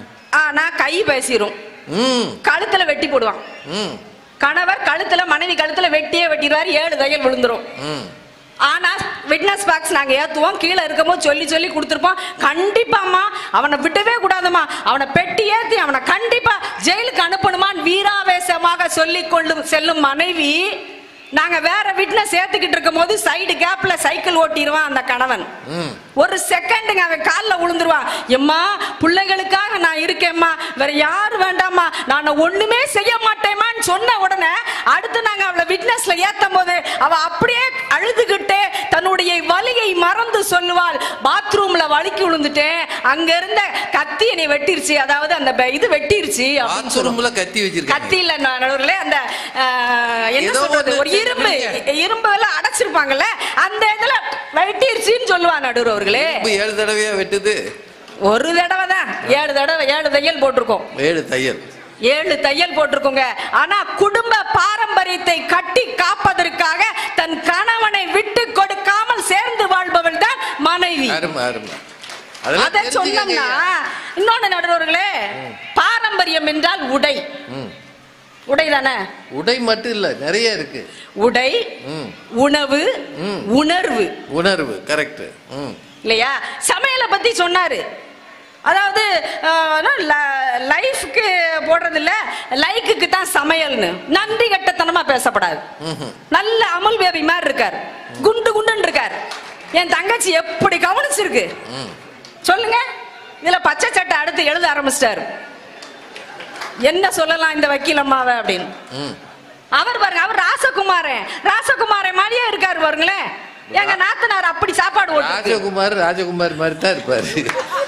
ஆனா கை பேசிரும் ம் கழுத்துல வெட்டி போடுவான் ம் கணவர் கழுத்துல மனைவி கழுத்துல வெட்டியே வெட்டிடுவாரு ஏழு தையல் விழுந்துரும் ம் ஆனா விட்னஸ் பாக்ஸ் நாங்க ஏத்துவோம் கீழே இருக்கும்போது சொல்லி சொல்லி கொடுத்துருப்போம் கண்டிப்பாம்மா அவனை விடவே கூடாதுமா அவனை பெட்டி ஏத்தி அவனை கண்டிப்பா ஜெயிலுக்கு அனுப்பணுமான்னு வீராவேசமாக சொல்லி கொள்ளும் செல்லும் மனைவி நாங்க வேற விட்னஸ் ஏத்துக்கிட்டு இருக்கும் போது சைடு கேப்ல சைக்கிள் ஓட்டிடுவான் அந்த கணவன் ம் ஒரு செகண்டுங்க அவன் காலில் விழுந்துருவான் எம்மா பிள்ளைகளுக்காக நான் இருக்கேம்மா வேற யாரு வேண்டாம்மா நான் ஒண்ணுமே செய்ய மாட்டேம்மான்னு சொன்ன உடனே அடுத்து நாங்க அவளை விட்னஸ்ல ஏத்தும் போது அவ அப்படியே அழுதுகிட்டே தன்னுடைய வலியை மறந்து சொல்லுவாள் பாத்ரூம்ல வலிக்கு விழுந்துட்டேன் அங்க இருந்த கத்தி என்னை வெட்டிருச்சு அதாவது அந்த ப- இது வெட்டிருச்சு அப்படின்னு சொல்லுவான். பாத்ரூம்ல கத்தி வச்சிருக்காங்க கத்தி இல்ல நடுவுல அந்த ஆஹ், என்ன ஏதோ சொல்றது ஒண்ணு ஒரு இரும்பு சொல்லுங்க. இரும்பு எல்லாம் அடைச்சிருப்பாங்கல்ல அந்த இதுல வெட்டிருச்சுன்னு சொல்லுவா நடுவர் அவர்களே இரும்பு ஏழு தடவையா வெட்டுது ஒரு தடவை தான் ஏழு தடவை ஏழு தையல் போட்டிருக்கோம் ஏழு தையல் ஏழு தையல் போட்டிருக்கோங்க ஆனா குடும்ப பாரம்பரியத்தை கட்டி காப்பதற்காக தன் கணவனை விட்டு கொடுக்காமல் சேர்ந்து வாழ்பவள் தான் மனைவி அருமை அருமை அதெல்லாம் அத சொன்னோம்னா தெரிஞ்சுக்கங்க. இன்னொன்னு நடுவர்களே பாரம்பரியம் என்றால் உடை ம். உடை தானே உடை மட்டும் இல்ல நிறைய இருக்கு உடை ம். உணவு ம். உணர்வு உணர்வு கரெக்ட் ம் இல்லையா சமையலை பத்தி சொன்னாரு அதாவது லைஃப்க்கு போடுறது இல்ல லைக்குக்கு தான் சமையல்னு நன்றி கட்டத்தனமா பேசப்படாது நல்ல அமுல் பேபி மாதிரி இருக்கார் குண்டு குண்டுன்னு இருக்கார் என் தங்கச்சி எப்படி கவனிச்சிருக்கு சொல்லுங்க இதுல பச்சை சட்டை அடுத்து எழுத ஆரம்பிச்சிட்டாரு என்ன சொல்லலாம் இந்த வக்கீல் அம்மாவை அப்படின்னு ம் அவர் பாருங்க அவர் ராசகுமாரன் ராசகுமாரன் மாதிரியே இருக்காரு பாருங்களேன் எங்க நாத்தனார் அப்படி சாப்பாடு ஓட்டு ராஜகுமார் ராஜகுமார் மாதிரி தான் இருப்பாரு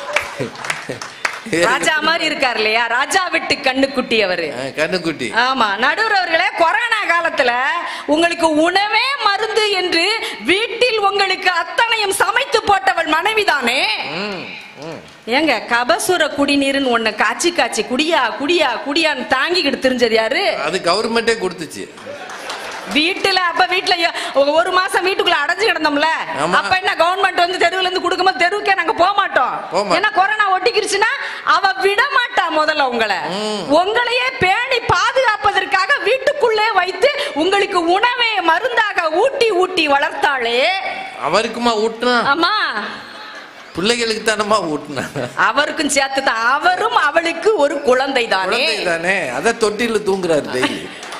ராஜா மாதிரி இருக்கார் இல்லையா ராஜா விட்டு கண்ணுக்குட்டி அவரு ஆ, கண்ணுக்குட்டி ஆமா நடுவர் அவர்களே கொரோனா காலத்துல உங்களுக்கு உணவே மருந்து என்று வீட்டில் உங்களுக்கு அத்தனையும் சமைத்து போட்டவள் மனைவிதானே ம், ம். ஏங்க கபசுர குடிநீர்னு ஒண்ணு காய்ச்சி காய்ச்சி குடியா குடியா குடியான்னு தாங்கிக்கிட்டு தெரிஞ்சது யாரு அது கவர்மெண்டே கொடுத்துச்சு வீட்டுல அப்ப வீட்டுல எ- ஒரு மாசம் வீட்டுக்குள்ள அடைஞ்சு கிடந்தோம்ல ஆமா. அப்ப என்ன கவர்மெண்ட் வந்து தெருவுல இருந்து கொடுக்கும்போது தெருவுக்கே நாங்க போக மாட்டோம் போக மாட்டோம். ஏன்னா கொரோனா ஒட்டிக்கிருச்சுன்னா அவ விட மாட்டா முதல்ல உங்களை உங்களையே பேணி பாதுகாப்பதற்காக வீட்டுக்குள்ளே வைத்து உங்களுக்கு உணவை மருந்தாக ஊட்டி ஊட்டி வளர்த்தாளே அவருக்குமா ஊட்டினா ஆமா பிள்ளைகளுக்கு தானமா ஊட்டினா அவருக்கும் சேர்த்து தான் அவரும் அவளுக்கு ஒரு குழந்தை தானே குழந்தை தானே அத தொட்டில தூங்குறாரு டெய்லி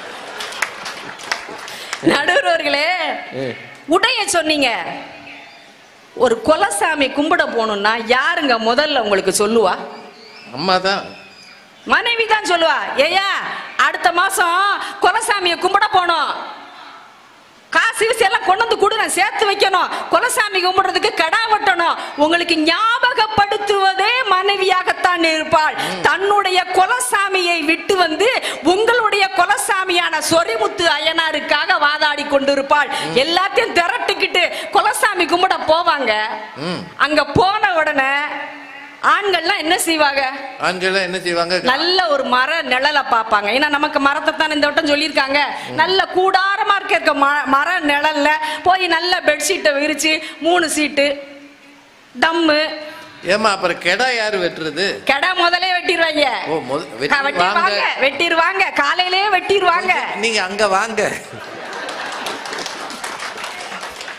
நடுவர்களே உடைய சொன்னீங்க ஒரு குலசாமி கும்பிட போகணும்னா யாருங்க முதல்ல உங்களுக்கு சொல்லுவா அம்மா தான் மனைவி தான் சொல்லுவா ஏயா அடுத்த மாசம் குலசாமியை கும்பிட போனோம் காசு வீசு எல்லாம் கொண்டு வந்து கொடு நான் சேர்த்து வைக்கணும் குலசாமி கும்பிடுறதுக்கு கடா வெட்டணும் உங்களுக்கு ஞாபகப்படுத்துவதே மனைவியாகத்தான் இருப்பாள் தன்னுடைய குலசாமியை விட்டு வந்து உங்களுடைய குலசாமியான சொரிமுத்து அய்யனாருக்காக வாதாடி கொண்டிருப்பாள் எல்லாத்தையும் திரட்டிக்கிட்டு குலசாமி கும்பிட போவாங்க ம். அங்க போன உடனே ஆண்கள்லாம் என்ன செய்வாங்க ஆண்கள் என்ன செய்வாங்க நல்ல ஒரு மர நிழலை பார்ப்பாங்க ஏன்னா நமக்கு மரத்தை தான் இந்த வட்டம் சொல்லியிருக்காங்க நல்ல கூடாரமா இருக்க இருக்க ம- மர நிழல்ல போய் நல்ல பெட்ஷீட்டை விரிச்சு மூணு சீட்டு டம்மு ஏமா அப்புறம் கெடா யாரு வெட்டுறது கெடா முதலே வெட்டிடுவாங்க ஓ முத வெட்டிடுவாங்க வெட்டிடுவாங்க வெட்டிடுவாங்க காலையிலேயே வெட்டிடுவாங்க நீங்க அங்க வாங்க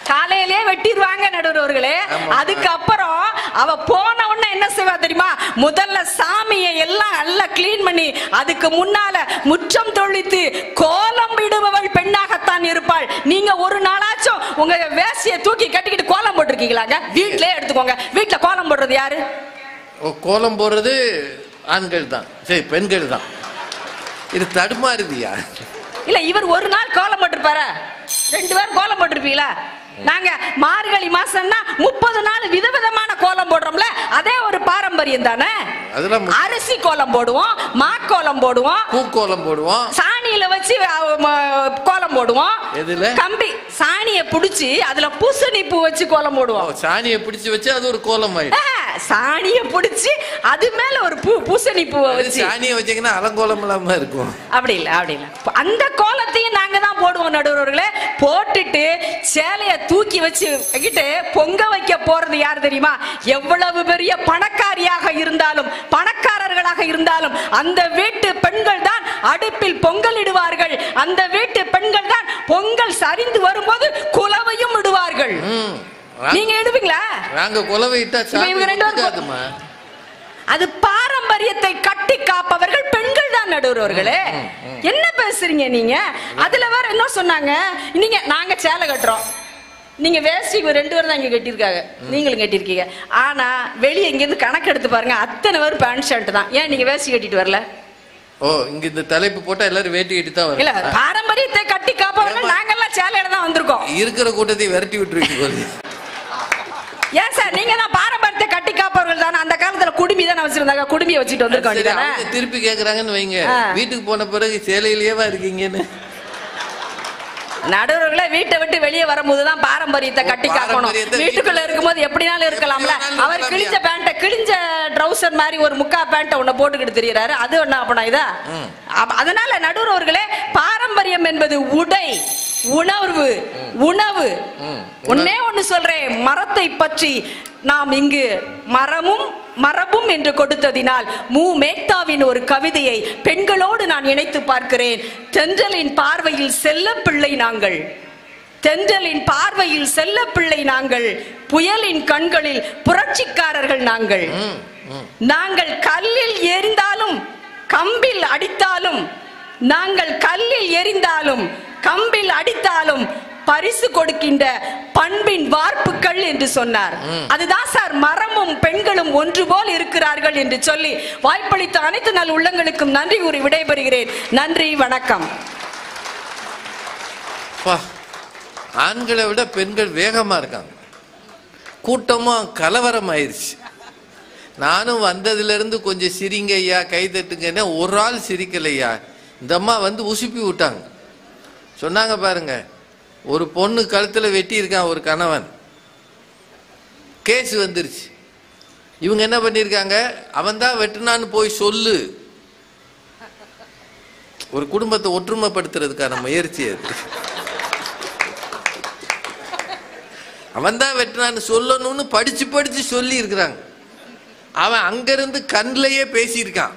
காலையிலே வெட்டிடுவாங்க நடுவர்களே ஆமா. அதுக்கப்புறம் அவ போன உடனே என்ன செய்வா தெரியுமா முதல்ல சாமியை எல்லாம் நல்லா கிளீன் பண்ணி அதுக்கு முன்னால முற்றம் தொழித்து கோலம் விடுபவள் பெண்ணாகத்தான் இருப்பாள் நீங்க ஒரு நாளாச்சும் உங்க வேசியை தூக்கி கட்டிக்கிட்டு கோலம் போட்டிருக்கீங்களாங்க வீட்லயே எடுத்துக்கோங்க வீட்ல கோலம் போடுறது யாரு ஓ, கோலம் போடுறது ஆண்கள் தான் சரி பெண்கள் தான் இது தடுமாறுதியா இல்ல இவர் ஒரு நாள் கோலம் போட்டிருப்பாரா ரெண்டு பேரும் கோலம் போட்டிருப்பீங்களா நாங்க மார்கழி மாசம்னா முப்பது நாள் விதவிதமான கோலம் போடுறோம்ல அதே ஒரு பாரம்பரியம் தானே அதெல்லாம் மு- அரிசி கோலம் போடுவோம் மாக்கோலம் போடுவோம் பூக்கோலம் போடுவோம் சாணியில வச்சு அஹ், ம- கோலம் போடுவோம் எதுல? கம்பி சாணிய புடிச்சு அதுல பூசணி பூ வச்சு கோலம் ஓ, போடுவோம் சாணியை பிடிச்சு வச்சு அது ஒரு கோலம் ஆயிடும் ஆ, சாணிய புடிச்சு அது மேல ஒரு பூ பூசணி பூவை அது வச்சு சாணியை வச்சீங்கன்னா அலங்கோலம் இல்லாம இருக்கும் அப்படி இல்ல அப்படி இல்ல அந்த கோலத்தையும் நாங்க தான் போடுவோம் நடுவர்களே போட்டுட்டு சேலைய தூக்கி வச்சு வைக்கிட்டு பொங்க வைக்க போறது யார் தெரியுமா எவ்வளவு பெரிய பணக்காரியாக இருந்தாலும் பணக்காரர்களாக இருந்தாலும் அந்த வீட்டு பெண்கள் தான் அடுப்பில் பொங்கல் இடுவார்கள் அந்த வீட்டு பெண்கள் தான் பொங்கல் சரிந்து வரும்போது குலவையும் இடுவார்கள் ம். நீங்க இடுவீங்களா நாங்க குலவை இட்டா இப்ப சாமி இவங்க ரெண்டு பேரும் ஒத்துக்காதும்மா. அது பாரம்பரியத்தை கட்டி காப்பவர்கள் பெண்கள் தான் நடுவர்களே என்ன பேசுறீங்க நீங்க அதுல வேற என்ன சொன்னாங்க நீங்க நாங்க சேலை கட்டுறோம் நீங்க வேஷ்டி இவங்க ரெண்டு பேரும் தான் இங்க கட்டியிருக்காங்க நீங்களும் கட்டியிருக்கீங்க ஆனா வெளியே இங்க இருந்து கணக்கு எடுத்து பாருங்க அத்தனை பேர் பேண்ட் ஷர்ட் தான் ஏன் நீங்க வேஷ்டி கட்டிட்டு வரல ஓ இங்க இந்த தலைப்பு போட்டா எல்லாரும் வேட்டி கட்டி தான் இல்ல வரும் பாரம்பரியத்தை கட்டி காப்பவர்கள் நாங்கெல்லாம் சேலையில தான் வந்திருக்கோம் இருக்கிற கூட்டத்தை விரட்டி விட்டுருக்கு போது ஏன் சார் நீங்க தான் பாரம்பரியத்தை கட்டி காப்பவர்கள் தானே அந்த காலத்துல குடுமி தானே வச்சிருந்தாங்க குடுமியை வச்சுட்டு வந்திருக்க சரி, வேண்டியதானே அவங்க திருப்பி கேக்குறாங்கன்னு வைங்க ஆ. வீட்டுக்கு போன பிறகு சேலையிலேயேவா இருக்கீங்கன்னு நடுவர்களே வீட்டை விட்டு வெளியே வரும்போது தான் பாரம்பரியத்தை ஓ, கட்டி காக்கணும் பாரம்பரியத்தை வீட்டுக்குள்ள வீட்டுல- இருக்கும்போது எப்படினாலும் இருக்கலாம்ல எப்படி வேணாலும் அவர் இருக்கலாம்யா. கிழிஞ்ச பேண்ட கிழிஞ்ச ட்ரௌசர் மாதிரி ஒரு முக்கா பேண்ட ஒண்ணு போட்டுக்கிட்டு தெரியறாரு அது ஒண்ணு அப்பனா இதா அப்ப அதனால நடுவர்களே பாரம்பரியம் என்பது உடை உணர்வு உணவு ம். ஒன்னே ஒண்ணு சொல்றேன் மரத்தை பற்றி நாம் இங்கு மரமும் மரபும் என்று கொடுத்ததினால் மு மேக்தாவின் ஒரு கவிதையை பெண்களோடு நான் இணைத்து பார்க்கிறேன் தென்றலின் பார்வையில் செல்ல பிள்ளை நாங்கள் தென்றலின் பார்வையில் செல்ல பிள்ளை நாங்கள் புயலின் கண்களில் புரட்சிக்காரர்கள் நாங்கள் ம், ம். நாங்கள் கல்லில் எரிந்தாலும் கம்பில் அடித்தாலும் நாங்கள் கல்லில் எரிந்தாலும் கம்பில் அடித்தாலும் பரிசு கொடுக்கின்ற பண்பின் வார்ப்புகள் என்று சொன்னார் அதுதான் சார் மரமும் பெண்களும் ஒன்று போல் இருக்கிறார்கள் என்று சொல்லி வாய்ப்பளித்த அனைத்து நல் உள்ளங்களுக்கும் நன்றி கூறி விடைபெறுகிறேன் நன்றி வணக்கம் பா, ஆண்களை விட பெண்கள் வேகமா இருக்காங்க கூட்டமும் கலவரம் ஆயிடுச்சு நானும் வந்ததுல இருந்து கொஞ்சம் சிரிங்க ஐயா கை தட்டுங்கன்னா ஒரு ஆள் சிரிக்கலையா இந்த அம்மா வந்து உசுப்பி விட்டாங்க சொன்னாங்க பாருங்க ஒரு பொண்ணு கழுத்துல வெட்டி இருக்கான் ஒரு கணவன் கேஸ் வந்துருச்சு இவங்க என்ன பண்ணியிருக்காங்க அவன் தான் வெட்டுனான்னு போய் சொல்லு ஒரு குடும்பத்தை ஒற்றுமைப்படுத்துறதுக்கான முயற்சி அது அவன் தான் வெட்டினான்னு சொல்லணும்னு படிச்சு படிச்சு சொல்லி இருக்கிறாங்க அவன் அங்கிருந்து கண்ணிலேயே பேசியிருக்கான்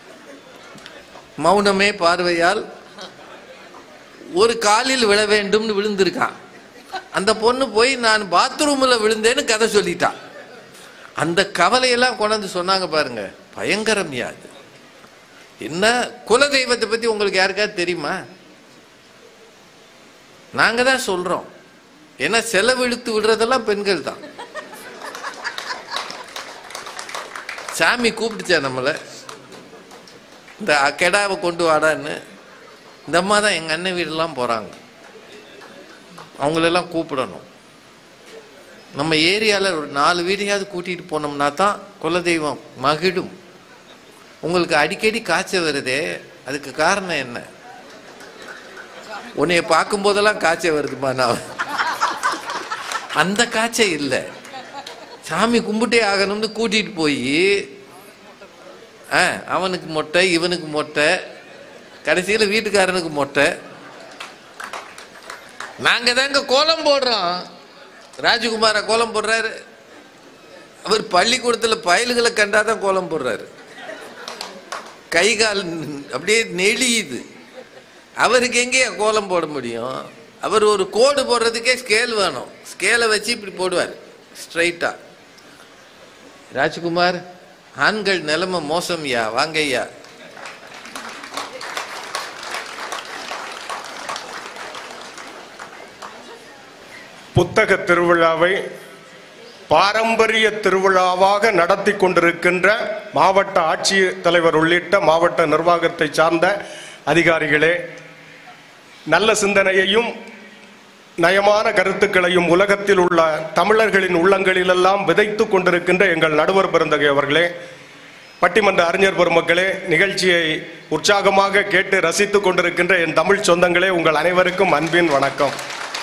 மௌனமே பார்வையால் ஒரு காலில் விழ வேண்டும்னு விழுந்திருக்கான் அந்த பொண்ணு போய் நான் பாத்ரூம்ல விழுந்தேன்னு கதை சொல்லிட்டான் அந்த கவலையெல்லாம் கொண்டாந்து சொன்னாங்க பாருங்க பயங்கரம் அது என்ன குலதெய்வத்தை பத்தி உங்களுக்கு யாருக்காவது தெரியுமா நாங்க தான் சொல்றோம் ஏன்னா செலவிழுத்து விடுறதெல்லாம் பெண்கள் தான் சாமி கூப்பிட்டுச்சா நம்மள இந்த கெடாவை கொண்டு வாடான்னு இந்த அம்மா தான் எங்க அண்ணன் வீடெல்லாம் போறாங்க அவங்களெல்லாம் கூப்பிடணும் நம்ம ஏரியாவில் ஒரு நாலு வீடையாவது கூட்டிட்டு போனோம்னா தான் குலதெய்வம் மகிழும் உங்களுக்கு அடிக்கடி காய்ச்சல் வருதே அதுக்கு காரணம் என்ன உன்னைய பார்க்கும் போதெல்லாம் காய்ச்சல் வருதுமா நான் அந்த காய்ச்சல் இல்லை சாமி கும்பிட்டே ஆகணும்னு கூட்டிட்டு போய் அவனுக்கு மொட்டை இவனுக்கு மொட்டை கடைசியில் வீட்டுக்காரனுக்கு மொட்டை நாங்க தாங்க கோலம் போடுறோம் ராஜகுமார கோலம் போடுறாரு அவர் பள்ளிக்கூடத்தில் பயல்களை கண்டாதான் கோலம் போடுறாரு கை கால் அப்படியே நெளியுது அவருக்கு எங்கேயா கோலம் போட முடியும் அவர் ஒரு கோடு போடுறதுக்கே ஸ்கேல் வேணும் ஸ்கேலை வச்சு இப்படி போடுவார் ஸ்ட்ரைட்டா ராஜ்குமார் ஆண்கள் நிலைமை மோசம்யா வாங்கய்யா புத்தக திருவிழாவை பாரம்பரிய திருவிழாவாக நடத்தி கொண்டிருக்கின்ற மாவட்ட ஆட்சித் தலைவர் உள்ளிட்ட மாவட்ட நிர்வாகத்தை சார்ந்த அதிகாரிகளே நல்ல சிந்தனையையும் நயமான கருத்துக்களையும் உலகத்தில் உள்ள தமிழர்களின் உள்ளங்களிலெல்லாம் விதைத்து கொண்டிருக்கின்ற எங்கள் நடுவர் பெருந்தகை அவர்களே பட்டிமன்ற அறிஞர் பெருமக்களே நிகழ்ச்சியை உற்சாகமாக கேட்டு ரசித்துக் கொண்டிருக்கின்ற என் தமிழ் சொந்தங்களே உங்கள் அனைவருக்கும் அன்பின் வணக்கம்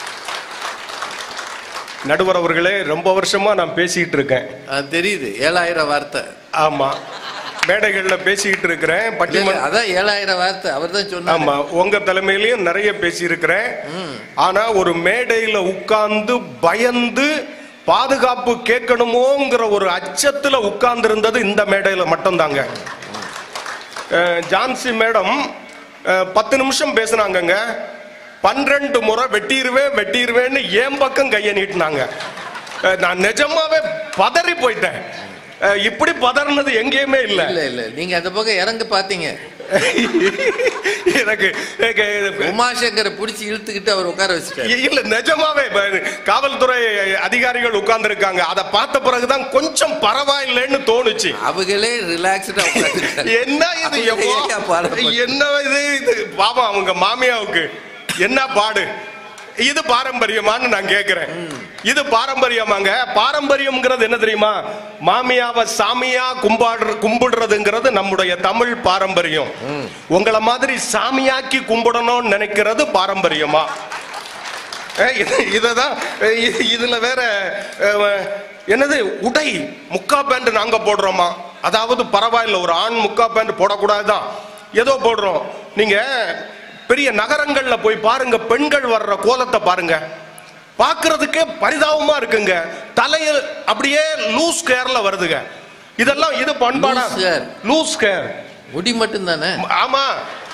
நடுவர் அவர்களே ரொம்ப வருஷமா நான் பேசிக்கிட்டு இருக்கேன் அது தெரியுது ஏழாயிரம் வார்த்தை ஆமா மேடைகள்ல பேசிக்கிட்டு இருக்கிறேன் இல்ல, இல்ல, பட்டிமன்ற அதான் ஏழாயிரம் வார்த்தை அவர் தான் சொன்னார் ஆமா உங்க தலைமையிலயும் நிறைய பேசியிருக்கிறேன் ஆனா ஒரு மேடையில உட்கார்ந்து பயந்து பாதுகாப்பு கேட்கணுமோங்கிற ஒரு அச்சத்துல உட்கார்ந்து இருந்தது இந்த மேடையில மட்டும்தாங்க அஹ், ஜான்சி மேடம் அஹ், பத்து நிமிஷம் பேசுனாங்கங்க பன்னிரண்டு முறை வெட்டிடுவேன் வெட்டிடுவேன்னு என் பக்கம் கையை நீட்டினாங்க அஹ், நான் நிஜமாவே பதறி போயிட்டேன் அஹ், இப்படி பதறினது எங்கேயுமே இல்லை இல்ல இல்ல நீங்க அந்த பக்கம் இறங்க பாத்தீங்க எனக்கு எனக்கு உமாசங்கரை பிடிச்சி இழுத்துக்கிட்டு அவர் உட்கார வச்சுட்டாரு இல்ல நிஜமாவே இப்ப காவல்துறை அதிகாரிகள் உட்கார்ந்து இருக்காங்க அதை பார்த்த பிறகுதான் கொஞ்சம் பரவாயில்லைன்னு தோணுச்சு அவங்களே ரிலாக்ஸ்டா உட்காந்துருக்காரு என்ன இது அவங்க எவ்வளோ- ஏன் பாரம்பரியம்? என்ன இது இது பாவம் அவங்க மாமியாவுக்கு என்ன பாடு இது பாரம்பரியமான்னு நான் கேக்குறேன் இது பாரம்பரியமாங்க பாரம்பரியம்ங்கிறது என்ன தெரியுமா மாமியாவை சாமியா கும்பாடுற கும்பிடுறதுங்கிறது நம்முடைய தமிழ் பாரம்பரியம் உங்களை மாதிரி சாமியாக்கி கும்பிடணும்னு நினைக்கிறது பாரம்பரியமா அஹ் இது- இததான் அஹ் இது- இதுல வேற அஹ், என்னது உடை முக்கா பேண்ட் நாங்க போடுறோமா அதாவது பரவாயில்ல ஒரு ஆண் முக்கா பேண்ட் போடக்கூடாதுதான் ஏதோ போடுறோம் நீங்க பெரிய நகரங்கள்ல போய் பாருங்க பெண்கள் வர்ற கோலத்தை பாருங்க பார்க்கிறதுக்கே பரிதாபமா இருக்குங்க தலையில் அப்படியே லூஸ் கேர்ல வருதுங்க இதெல்லாம் இது பண்பாடா Loose hair. லூஸ் கேர் முடி மட்டும் தானே ஆமா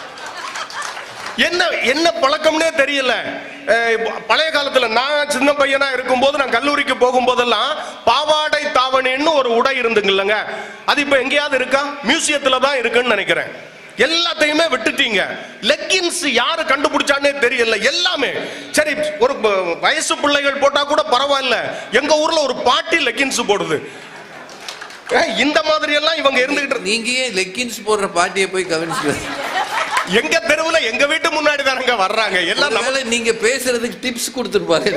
என்ன என்ன பழக்கம்னே தெரியல அஹ் இப்ப பழைய காலத்துல நான் சின்ன பையனா இருக்கும்போது நான் கல்லூரிக்கு போகும்போதெல்லாம் பாவாடை தாவணின்னு ஒரு உடை இருந்துங்கல்லங்க அது இப்ப எங்கேயாவது இருக்கா மியூசியத்துல தான் இருக்குன்னு நினைக்கிறேன் எல்லாத்தையுமே விட்டுட்டீங்க லெக்கின்ஸ் யாரு கண்டுபிடிச்சானே தெரியல எல்லாமே சரி ஒரு ப- வயசு பிள்ளைகள் போட்டா கூட பரவாயில்ல எங்க ஊர்ல ஒரு பாட்டி லெக்கின்ஸ் போடுது அஹ் இந்த மாதிரி எல்லாம் இவங்க இருந்துகிட்டு நீங்க ஏன் லெக்கின்ஸ் போடுற பாட்டியை போய் கவனிச்சு எங்க தெருவுல எங்க வீட்டு முன்னாடி தானங்க வர்றாங்க எல்லாம் நம்ம ஒருவேளை நீங்க பேசுறதுக்கு டிப்ஸ் கொடுத்துருப்பாரு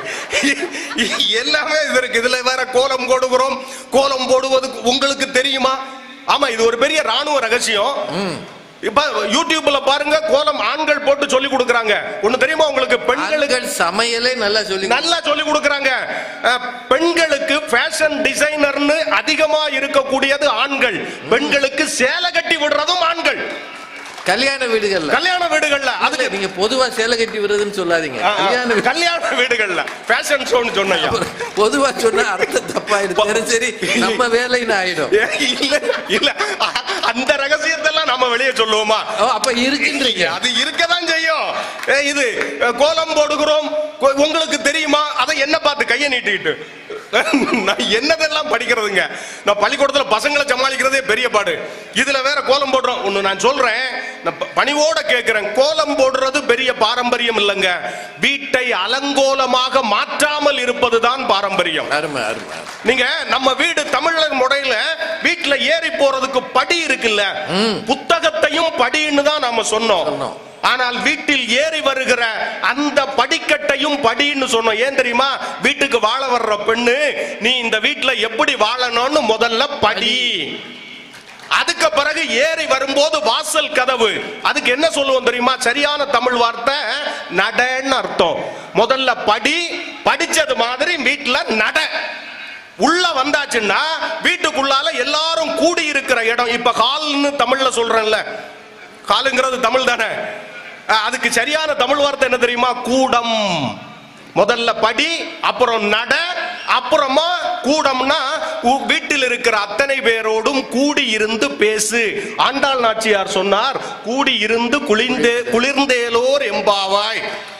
எல்லாமே இது இருக்கு இதுல வேற கோலம் போடுகிறோம் கோலம் போடுவது உங்களுக்கு தெரியுமா ஆமா இது ஒரு பெரிய ராணுவ ரகசியம் இப்ப யூடியூப்ல பாருங்க கோலம் ஆண்கள் போட்டு சொல்லி கொடுக்கறாங்க ஒண்ணு தெரியுமா உங்களுக்கு பெண்களுக்கு ஆண்கள் சமையலே நல்லா சொல்லி நல்லா சொல்லி கொடுக்கறாங்க அஹ், பெண்களுக்கு ஃபேஷன் டிசைனர்னு அதிகமா இருக்கக்கூடியது ஆண்கள் பெண்களுக்கு சேலை கட்டி விடுறதும் ஆண்கள் கல்யாண வீடுகள்ல கல்யாண வீடுகள்ல அதுல அதுக்கு நீங்க பொதுவா சேலை கட்டி விடுறதுன்னு சொல்லாதீங்க ஆ, ஆ, கல்யாண வீடு- கல்யாண வீடுகள்ல ஃபேஷன் ஷோன்னு சொன்னையா பொதுவா சொன்னா அர்த்தம் தப்பாயிடும் சரி சரி நம்ம வேலைன்னு ஆயிடும் இல்ல இல்ல அ- அந்த ரகசியத்தெல்லாம் நம்ம வெளியே சொல்லுவோமா ஓ, அப்ப இருக்குன்றீங்க அது இருக்கதான் செய்யும் ஏ, இது அ, கோலம் போடுகிறோம் கொ- உங்களுக்கு தெரியுமா அதை என்ன பார்த்து கையை நீட்டிக்கிட்டு நான் என்னதெல்லாம் படிக்கிறதுங்க நான் பள்ளிக்கூடத்துல பசங்களை சமாளிக்கிறதே பெரிய பாடு இதுல வேற கோலம் போடுறோம் ஒண்ணு நான் சொல்றேன் நான் ப- பணிவோட கேட்கிறேன் கோலம் போடுறது பெரிய பாரம்பரியம் இல்லைங்க வீட்டை அலங்கோலமாக மாற்றாமல் இருப்பதுதான் பாரம்பரியம் அருமை அருமை நீங்க நம்ம வீடு தமிழர் முறையில வீட்டுல ஏறி போறதுக்கு படி இருக்குல்ல புத்தகத்தையும் படின்னு தான் நாம சொன்னோம் சொன்னோம். ஆனால் வீட்டில் ஏறி வருகிற அந்த படிக்கட்டையும் படின்னு சொன்னோம் ஏன் தெரியுமா வீட்டுக்கு வாழ வர்ற பெண்ணு நீ இந்த வீட்டுல எப்படி வாழணும்னு முதல்ல படி அதுக்கு பிறகு ஏறி வரும்போது வாசல் கதவு அதுக்கு என்ன சொல்லுவோம் தெரியுமா சரியான தமிழ் வார்த்தை நடன்னு அர்த்தம் முதல்ல படி படிச்சது மாதிரி வீட்டுல நட உள்ள வந்தாச்சுன்னா வீட்டுக்குள்ளால எல்லாரும் கூடி இருக்கிற இடம் இப்ப ஹால்னு தமிழ்ல சொல்றேன்ல ஹாலுங்கிறது தமிழ் தானே அஹ், அதுக்கு சரியான தமிழ் வார்த்தை என்ன தெரியுமா கூடம் முதல்ல படி அப்புறம் நட அப்புறமா கூடம்னா உ- வீட்டில் இருக்கிற அத்தனை பேரோடும் கூடி இருந்து பேசு ஆண்டாள் நாச்சியார் சொன்னார் கூடி இருந்து குளிர்ந்தே குளிர்ந்தேலோர் எம்பாவாய்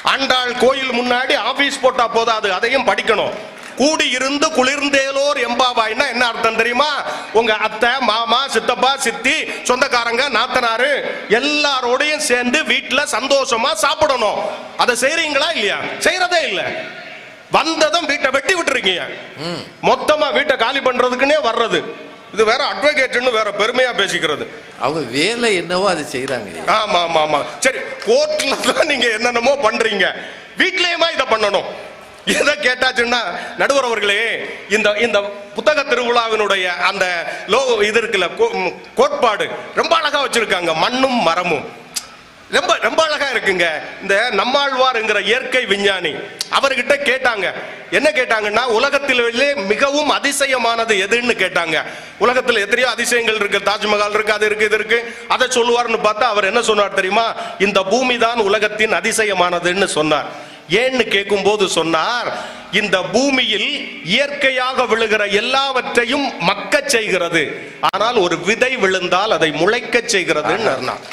ஆண்டாள் கோயில் முன்னாடி ஆபீஸ் போட்டா போதாது அதையும் படிக்கணும் கூடி இருந்து குளிர்ந்தேலோர் எம்பாவாய்னா என்ன அர்த்தம் தெரியுமா உங்க அத்தை மாமா சித்தப்பா சித்தி சொந்தக்காரங்க நாத்தனாரு எல்லாரோடையும் சேர்ந்து வீட்டுல சந்தோஷமா சாப்பிடணும் அதை செய்றீங்களா இல்லையா செய்யறதே இல்ல வந்ததும் வீட்டை வெட்டி விட்டுருக்கீங்க மொத்தமா வீட்டை காலி பண்றதுக்குன்னே வர்றது இது வேற அட்வொகேட்னு வேற பெருமையா பேசிக்கிறது அவங்க வேலை என்னவோ அதை செய்யறாங்க ஆமா ஆமா ஆமா சரி கோர்ட்ல தான் நீங்க என்னென்னமோ பண்றீங்க வீட்லயுமா இதை பண்ணணும் எதை கேட்டாச்சுன்னா நடுவர் அவர்களே இந்த இந்த புத்தக திருவிழாவினுடைய அந்த லோ இது இருக்குல்ல கோ- ம், கோட்பாடு ரொம்ப அழகா வச்சிருக்காங்க மண்ணும் மரமும் ரொம்ப ரொம்ப அழகா இருக்குங்க இந்த நம்மாழ்வார்ங்கிற இயற்கை விஞ்ஞானி அவர்கிட்ட கேட்டாங்க என்ன கேட்டாங்கன்னா உலகத்திலே மிகவும் அதிசயமானது எதுன்னு கேட்டாங்க உலகத்துல எத்தனையோ அதிசயங்கள் இருக்கு தாஜ்மஹால் இருக்கு அது இருக்கு இது இருக்கு அதை சொல்லுவார்னு பார்த்தா அவர் என்ன சொன்னார் தெரியுமா இந்த பூமி தான் உலகத்தின் அதிசயமானதுன்னு சொன்னார் ஏன்னு கேட்கும்போது சொன்னார் இந்த பூமியில் இயற்கையாக விழுகிற எல்லாவற்றையும் மக்கச் செய்கிறது ஆனால் ஒரு விதை விழுந்தால் அதை முளைக்கச் செய்கிறதுன்னு சொன்னார்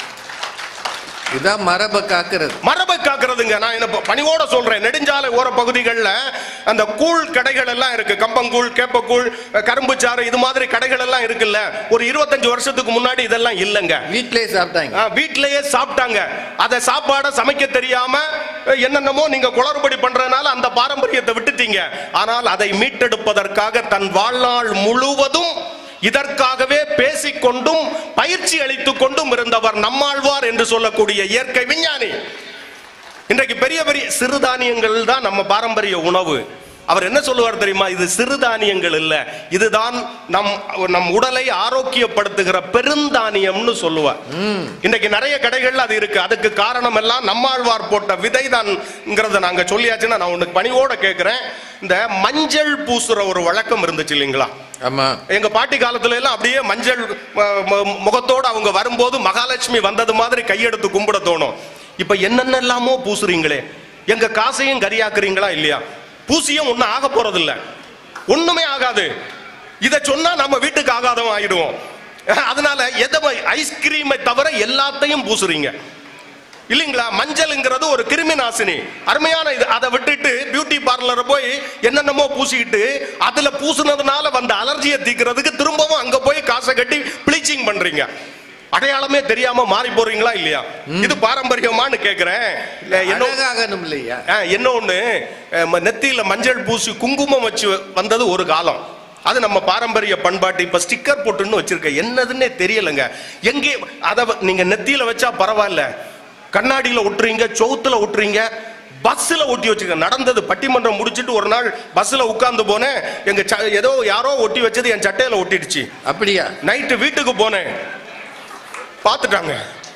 இதான் மரபை காக்கிறது மரபை காக்கிறதுங்க நான் என்ன ப- பணிவோட சொல்றேன் நெடுஞ்சாலை ஓர பகுதிகளில் அந்த கூழ் கடைகள் எல்லாம் இருக்கு கம்பங்கூழ் கேப்பக்கூழ் கரும்பு சாறு இது மாதிரி கடைகள் எல்லாம் இருக்குல்ல ஒரு இருபத்தஞ்சு வருஷத்துக்கு முன்னாடி இதெல்லாம் இல்லைங்க வீட்டிலே சாப்பிட்டாங்க ஆ, வீட்டிலேயே சாப்பிட்டாங்க அதை சாப்பாடை சமைக்க தெரியாம அஹ், என்னென்னமோ நீங்க குளறுபடி பண்றதுனால அந்த பாரம்பரியத்தை விட்டுட்டீங்க ஆனால் அதை மீட்டெடுப்பதற்காக தன் வாழ்நாள் முழுவதும் இதற்காகவே பேசிக்கொண்டும் பயிற்சி அளித்துக் கொண்டும் இருந்தவர் நம்மாழ்வார் என்று சொல்லக்கூடிய இயற்கை விஞ்ஞானி இன்றைக்கு பெரிய பெரிய சிறுதானியங்கள் தான் நம்ம பாரம்பரிய உணவு அவர் என்ன சொல்லுவார் தெரியுமா இது சிறுதானியங்கள் இல்ல இதுதான் நம் நம் உடலை ஆரோக்கியப்படுத்துகிற பெருந்தானியம்னு சொல்லுவார் இன்னைக்கு நிறைய கடைகள்ல அது இருக்கு அதுக்கு காரணம் எல்லாம் நம்மாழ்வார் போட்ட விதை தான்ங்கிறத நாங்க சொல்லியாச்சுன்னா நான் உனக்கு பணிவோட கேட்கிறேன் இந்த மஞ்சள் பூசுற ஒரு வழக்கம் இருந்துச்சு இல்லைங்களா ஆமா எங்க பாட்டி காலத்துல எல்லாம் அப்படியே மஞ்சள் ம- ம- முகத்தோட அவங்க வரும்போது மகாலட்சுமி வந்தது மாதிரி கையெடுத்து கும்பிட தோணும் இப்ப என்னென்னலாமோ பூசுறீங்களே எங்க காசையும் கரியாக்குறீங்களா இல்லையா பூசியும் ஒண்ணும் ஆக போறது இல்ல ஒண்ணுமே ஆகாது இத சொன்னா நம்ம வீட்டுக்கு ஆகாதவன் ஆயிடுவோம் அதனால எதை ஐஸ்கிரீமை தவிர எல்லாத்தையும் பூசுறீங்க இல்லைங்களா மஞ்சள்ங்கிறது ஒரு கிருமி நாசினி அருமையான இது அதை விட்டுட்டு பியூட்டி பார்லர் போய் என்னென்னமோ பூசிக்கிட்டு அதுல பூசுனதுனால வந்த அலர்ஜியை தீக்கிறதுக்கு திரும்பவும் அங்க போய் காசை கட்டி ப்ளீச்சிங் பண்றீங்க அடையாளமே தெரியாம மாறி போறீங்களா இல்லையா இது பாரம்பரியமான்னு கேக்குறேன் அஹ் என்ன அழகாகணும் இல்லையா அஹ் என்ன ஒண்ணு அஹ் ம- நெத்தியில மஞ்சள் பூசி குங்குமம் வச்சு வந்தது ஒரு காலம் அது நம்ம பாரம்பரிய பண்பாட்டு இப்ப ஸ்டிக்கர் போட்டுன்னு வச்சிருக்க என்னதுன்னே தெரியலங்க எங்கே அத வ- நீங்க நெத்தியில வச்சா பரவாயில்ல கண்ணாடியில ஒட்டுறீங்க சவுத்துல ஒட்டுறீங்க பஸ்ல ஒட்டி வச்சுக்க நடந்தது பட்டிமன்றம் முடிச்சிட்டு ஒரு நாள் பஸ்ல உட்கார்ந்து போனேன் எங்க ச- ஏதோ யாரோ ஒட்டி வச்சது என் சட்டையில ஒட்டிடுச்சு அப்படியா நைட்டு வீட்டுக்கு போனேன் பார்த்துட்டாங்க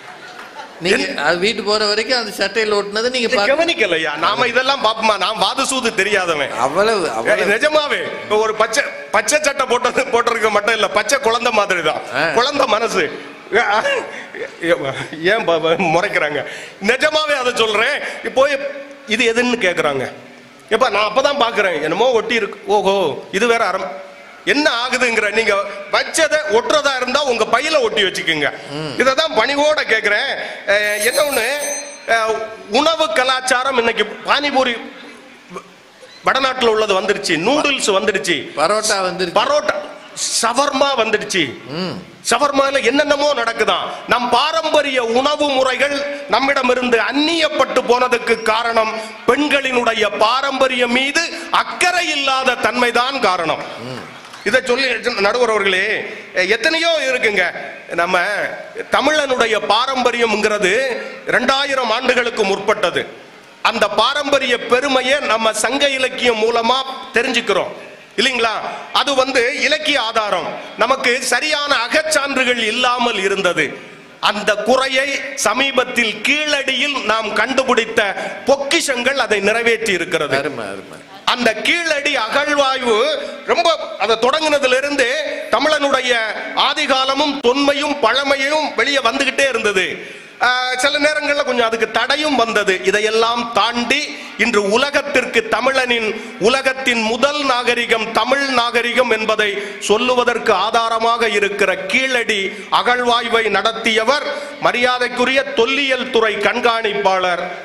நீங்க அது வீட்டு போற வரைக்கும் அந்த சட்டையில ஓட்டுனது நீங்க இது பாக்க- கவனிக்கலையா நாம இதெல்லாம் பாப்போமா நான் வாது சூது தெரியாதவன் அவ்வளவு ஏய், அவ்வளவு நிஜமாவே இப்ப ஒரு பச்சை பச்சை சட்டை போட்டது போட்டிருக்க மட்டும் இல்ல பச்சை குழந்தை மாதிரி தான் ஆ. குழந்தை மனசு ஏன் பா- பா- முறைக்கிறாங்க நிஜமாவே அதை சொல்றேன் இப்போ இது எதுன்னு கேக்குறாங்க எப்ப நான் அப்பதான் பாக்குறேன் என்னமோ ஒட்டி இருக்கு ஓஹோ இது வேற அறம் என்ன ஆகுதுங்கிற நீங்க வச்சதை ஒட்டுறதா இருந்தா உங்க பையில ஒட்டி வச்சுக்கோங்க இததான் பணிவோட கேக்குறேன் அஹ், என்ன ஒண்ணு அஹ், உணவு கலாச்சாரம் இன்னைக்கு பானிபூரி வடநாட்டுல உள்ளது வந்துருச்சு நூடுல்ஸ் வந்துடுச்சு பரோட்டா வந்துருச்சு பரோட்டா ஷவர்மா வந்துடுச்சு ம். ஷவர்மால என்னென்னமோ நடக்குதாம் நம் பாரம்பரிய உணவு முறைகள் நம்மிடமிருந்து அந்நியப்பட்டு போனதுக்கு காரணம் பெண்களினுடைய பாரம்பரியம் மீது அக்கறை இல்லாத தன்மைதான் காரணம் இதை சொல்லி நடுவர் அவர்களே எத்தனையோ இருக்குங்க நம்ம தமிழனுடைய பாரம்பரியம்ங்கிறது ரெண்டாயிரம் ஆண்டுகளுக்கு முற்பட்டது அந்த பாரம்பரிய பெருமையை நம்ம சங்க இலக்கியம் மூலமா தெரிஞ்சுக்கிறோம் இல்லைங்களா அது வந்து இலக்கிய ஆதாரம் நமக்கு சரியான அகச்சான்றுகள் இல்லாமல் இருந்தது அந்த குறையை சமீபத்தில் கீழடியில் நாம் கண்டுபிடித்த பொக்கிஷங்கள் அதை நிறைவேற்றி இருக்கிறது அருமை அருமை அந்த கீழடி அகழ்வாய்வு ரொம்ப அதை தொடங்கினதுல இருந்து தமிழனுடைய ஆதிகாலமும் தொன்மையும் பழமையும் வெளியே வந்துகிட்டே இருந்தது ஆஹ் சில நேரங்கள்ல கொஞ்சம் அதுக்கு தடையும் வந்தது இதையெல்லாம் தாண்டி இன்று உலகத்திற்கு தமிழனின் உலகத்தின் முதல் நாகரிகம் தமிழ் நாகரிகம் என்பதை சொல்லுவதற்கு ஆதாரமாக இருக்கிற கீழடி அகழ்வாய்வை நடத்தியவர் மரியாதைக்குரிய தொல்லியல் துறை கண்காணிப்பாளர்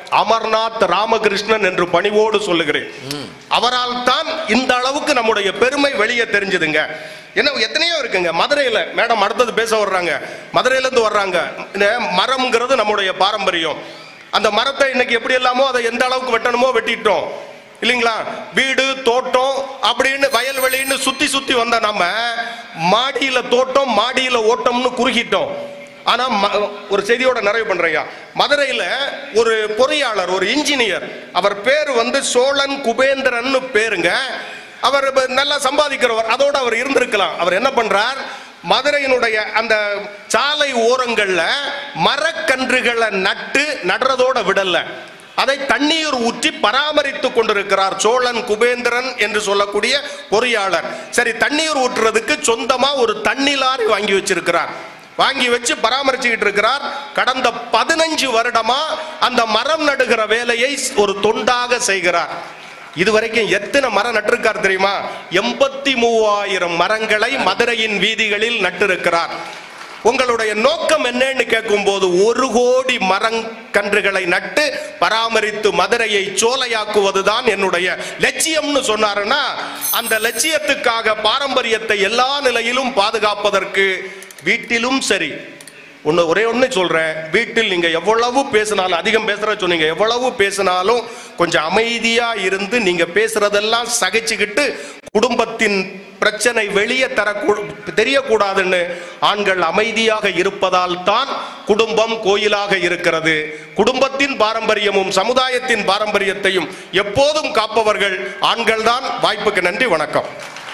அமர்நாத் ராமகிருஷ்ணன் என்று பணிவோடு சொல்லுகிறேன் அவரால் தான் இந்த அளவுக்கு நம்முடைய பெருமை வெளியே தெரிஞ்சதுங்க என்ன எத்தனையோ இருக்குங்க மதுரையில மேடம் அடுத்தது பேச வர்றாங்க மதுரையில இருந்து வர்றாங்க இந்த மரம்ங்கிறது நம்முடைய பாரம்பரியம் அந்த மரத்தை இன்னைக்கு எப்படி எல்லாமோ அதை எந்த அளவுக்கு வெட்டணுமோ வெட்டிட்டோம் இல்லைங்களா வீடு தோட்டம் அப்படின்னு வயல்வெளின்னு சுத்தி சுத்தி வந்த நம்ம மாடியில தோட்டம் மாடியில ஓட்டம்னு குறுகிட்டோம் ஆனா ம- ஒரு செய்தியோட நிறைவு பண்றேங்க மதுரையில ஒரு பொறியாளர் ஒரு இன்ஜினியர் அவர் பேர் வந்து சோழன் குபேந்திரன் பேருங்க அவர் இப்ப நல்லா சம்பாதிக்கிறவர் அதோட அவர் இருந்திருக்கலாம் அவர் என்ன பண்றார் மதுரையினுடைய அந்த சாலை ஓரங்கள்ல மரக்கன்றுகளை நட்டு நடுறதோட விடல அதை தண்ணீர் ஊற்றி பராமரித்துக் கொண்டிருக்கிறார் சோழன் குபேந்திரன் என்று சொல்லக்கூடிய பொறியாளர் சரி தண்ணீர் ஊற்றுறதுக்கு சொந்தமா ஒரு தண்ணி லாரி வாங்கி வச்சிருக்கிறார் வாங்கி வச்சு பராமரிச்சுக்கிட்டு இருக்கிறார் கடந்த பதினஞ்சு வருடமா அந்த மரம் நடுகிற வேலையை ஒரு தொண்டாக செய்கிறார் இதுவரைக்கும் எத்தனை மரம் நட்டிருக்கார் தெரியுமா எண்பத்தி மூவாயிரம் மரங்களை மதுரையின் வீதிகளில் நட்டிருக்கிறார் உங்களுடைய நோக்கம் என்னன்னு கேட்கும்போது ஒரு கோடி மரக்கன்றுகளை நட்டு பராமரித்து மதுரையை சோலையாக்குவதுதான் என்னுடைய லட்சியம்னு சொன்னாருன்னா அந்த லட்சியத்துக்காக பாரம்பரியத்தை எல்லா நிலையிலும் பாதுகாப்பதற்கு வீட்டிலும் சரி ஒன்று ஒரே ஒன்று சொல்றேன் வீட்டில் நீங்க எவ்வளவு பேசினாலும் அதிகம் பேசுற சொன்னீங்க எவ்வளவு பேசினாலும் கொஞ்சம் அமைதியா இருந்து நீங்க பேசுறதெல்லாம் சகிச்சுக்கிட்டு குடும்பத்தின் பிரச்சனை வெளியே தர தெரியக்கூடாதுன்னு ஆண்கள் அமைதியாக இருப்பதால் தான் குடும்பம் கோயிலாக இருக்கிறது குடும்பத்தின் பாரம்பரியமும் சமுதாயத்தின் பாரம்பரியத்தையும் எப்போதும் காப்பவர்கள் ஆண்கள்தான் வாய்ப்புக்கு நன்றி வணக்கம்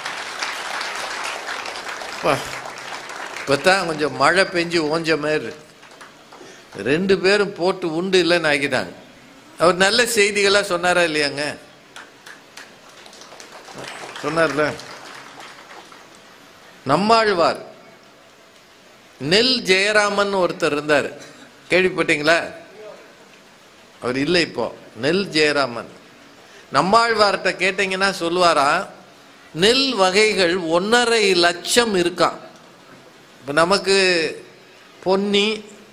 இப்போத்தான் கொஞ்சம் மழை பெஞ்சு ஓஞ்ச மாதிரி இருக்கு. ரெண்டு பேரும் போட்டு உண்டு இல்லைன்னு ஆக்கிட்டாங்க அவர் நல்ல செய்திகளாக சொன்னாரா இல்லையாங்க சொன்னார்ல நம்மாழ்வார் நெல் ஜெயராமன் ஒருத்தர் இருந்தார் கேள்விப்பட்டீங்களா அவர் இல்லை இப்போ நெல் ஜெயராமன் நம்மாழ்வார்கிட்ட கேட்டீங்கன்னா சொல்லுவாரா நெல் வகைகள் ஒன்றரை லட்சம் இருக்காம் இப்போ நமக்கு பொன்னி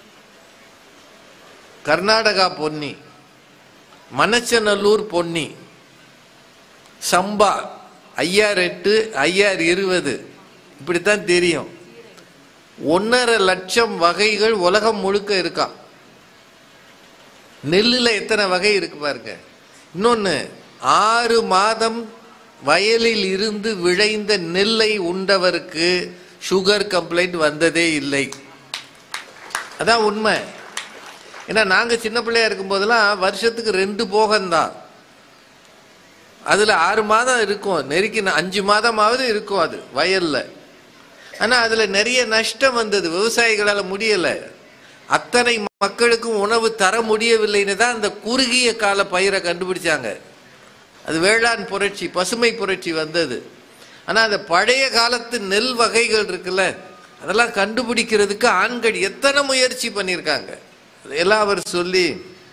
கர்நாடகா பொன்னி மணச்சநல்லூர் பொன்னி சம்பா ஐயார் எட்டு ஐயார் இருபது இப்படித்தான் தெரியும் ஒன்றரை லட்சம் வகைகள் உலகம் முழுக்க இருக்காம் நெல்லில் எத்தனை வகை இருக்கு பாருங்க இன்னொன்று ஆறு மாதம் வயலில் இருந்து விளைந்த நெல்லை உண்டவருக்கு சுகர் கம்ப்ளைண்ட் வந்ததே இல்லை அதான் உண்மை ஏன்னா நாங்கள் சின்ன பிள்ளையா இருக்கும்போதெல்லாம் வருஷத்துக்கு ரெண்டு போகம்தான் அதில் ஆறு மாதம் இருக்கும் நெருக்கி அஞ்சு மாதமாவது இருக்கும் அது வயலில் ஆனால் அதில் நிறைய நஷ்டம் வந்தது விவசாயிகளால் முடியலை அத்தனை மக்களுக்கும் உணவு தர முடியவில்லைன்னு தான் அந்த குறுகிய கால பயிரை கண்டுபிடிச்சாங்க அது வேளாண் புரட்சி பசுமை புரட்சி வந்தது ஆனால் அந்த பழைய காலத்து நெல் வகைகள் இருக்குல்ல அதெல்லாம் கண்டுபிடிக்கிறதுக்கு ஆண்கள் எத்தனை முயற்சி பண்ணியிருக்காங்க எல்லாம் அவர் சொல்லி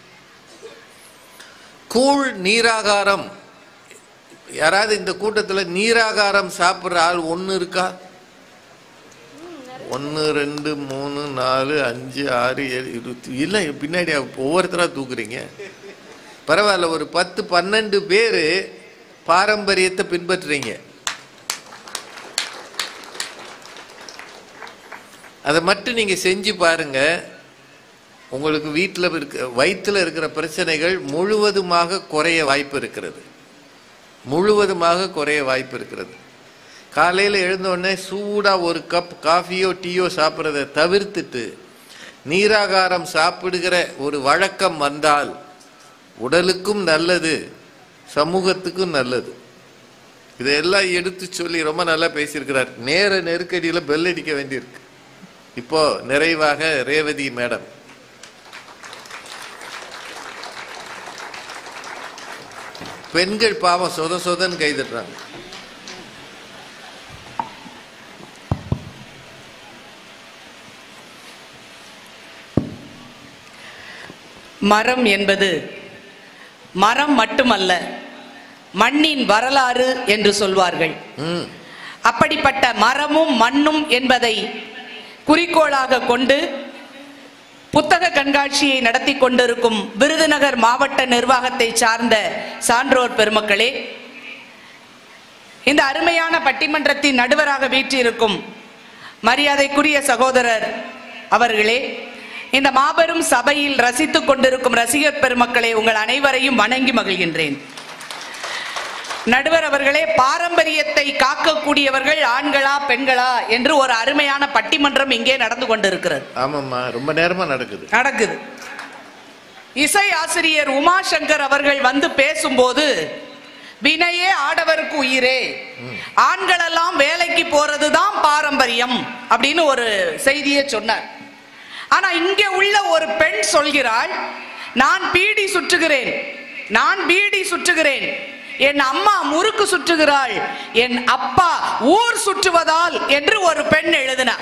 கூழ் நீராகாரம் யாராவது இந்த கூட்டத்தில் நீராகாரம் சாப்பிட்ற ஆள் ஒன்று இருக்கா ஒன்று ரெண்டு மூணு நாலு அஞ்சு ஆறு ஏழு இருபத்தி இல்லை பின்னாடி ஒவ்வொருத்தராக தூக்குறீங்க பரவாயில்ல ஒரு பத்து பன்னெண்டு பேர் பாரம்பரியத்தை பின்பற்றுறீங்க அதை மட்டும் நீங்கள் செஞ்சு பாருங்க உங்களுக்கு வீட்டில் இருக்க வயிற்றில் இருக்கிற பிரச்சனைகள் முழுவதுமாக குறைய வாய்ப்பு இருக்கிறது முழுவதுமாக குறைய வாய்ப்பு இருக்கிறது காலையில் எழுந்தோடனே சூடாக ஒரு கப் காஃபியோ டீயோ சாப்பிட்றத தவிர்த்துட்டு நீராகாரம் சாப்பிடுகிற ஒரு வழக்கம் வந்தால் உடலுக்கும் நல்லது சமூகத்துக்கும் நல்லது இதையெல்லாம் எடுத்து சொல்லி ரொம்ப நல்லா பேசியிருக்கிறார் நேர நெருக்கடியில் பெல் அடிக்க வேண்டியிருக்கு இப்போ நிறைவாக ரேவதி மேடம் பெண்கள் பாவம் சொத சொதன்னு கைதட்டுறாங்க மரம் என்பது மரம் மட்டுமல்ல மண்ணின் வரலாறு என்று சொல்வார்கள் ம் அப்படிப்பட்ட மரமும் மண்ணும் என்பதை குறிக்கோளாக கொண்டு புத்தக கண்காட்சியை நடத்தி கொண்டிருக்கும் விருதுநகர் மாவட்ட நிர்வாகத்தை சார்ந்த சான்றோர் பெருமக்களே இந்த அருமையான பட்டிமன்றத்தின் நடுவராக வீற்றிருக்கும் மரியாதைக்குரிய சகோதரர் அவர்களே இந்த மாபெரும் சபையில் ரசித்துக் கொண்டிருக்கும் ரசிகர் பெருமக்களே உங்கள் அனைவரையும் வணங்கி மகிழ்கின்றேன் நடுவர் அவர்களே பாரம்பரியத்தை காக்கக்கூடியவர்கள் ஆண்களா பெண்களா என்று ஒரு அருமையான பட்டிமன்றம் இங்கே நடந்து கொண்டிருக்கிறது ஆமாம்மா ரொம்ப நேரமா நடக்குது நடக்குது இசை ஆசிரியர் உமாசங்கர் அவர்கள் வந்து பேசும்போது வினையே ஆடவருக்கு உயிரே ஆண்களெல்லாம் வேலைக்கு போறதுதான் பாரம்பரியம் அப்படின்னு ஒரு செய்தியை சொன்னார் ஆனா இங்க உள்ள ஒரு பெண் சொல்கிறாள் நான் பீடி சுற்றுகிறேன் நான் பீடி சுற்றுகிறேன் என் அம்மா முறுக்கு சுற்றுகிறாள் என் அப்பா ஊர் சுற்றுவதால் என்று ஒரு பெண் எழுதினார்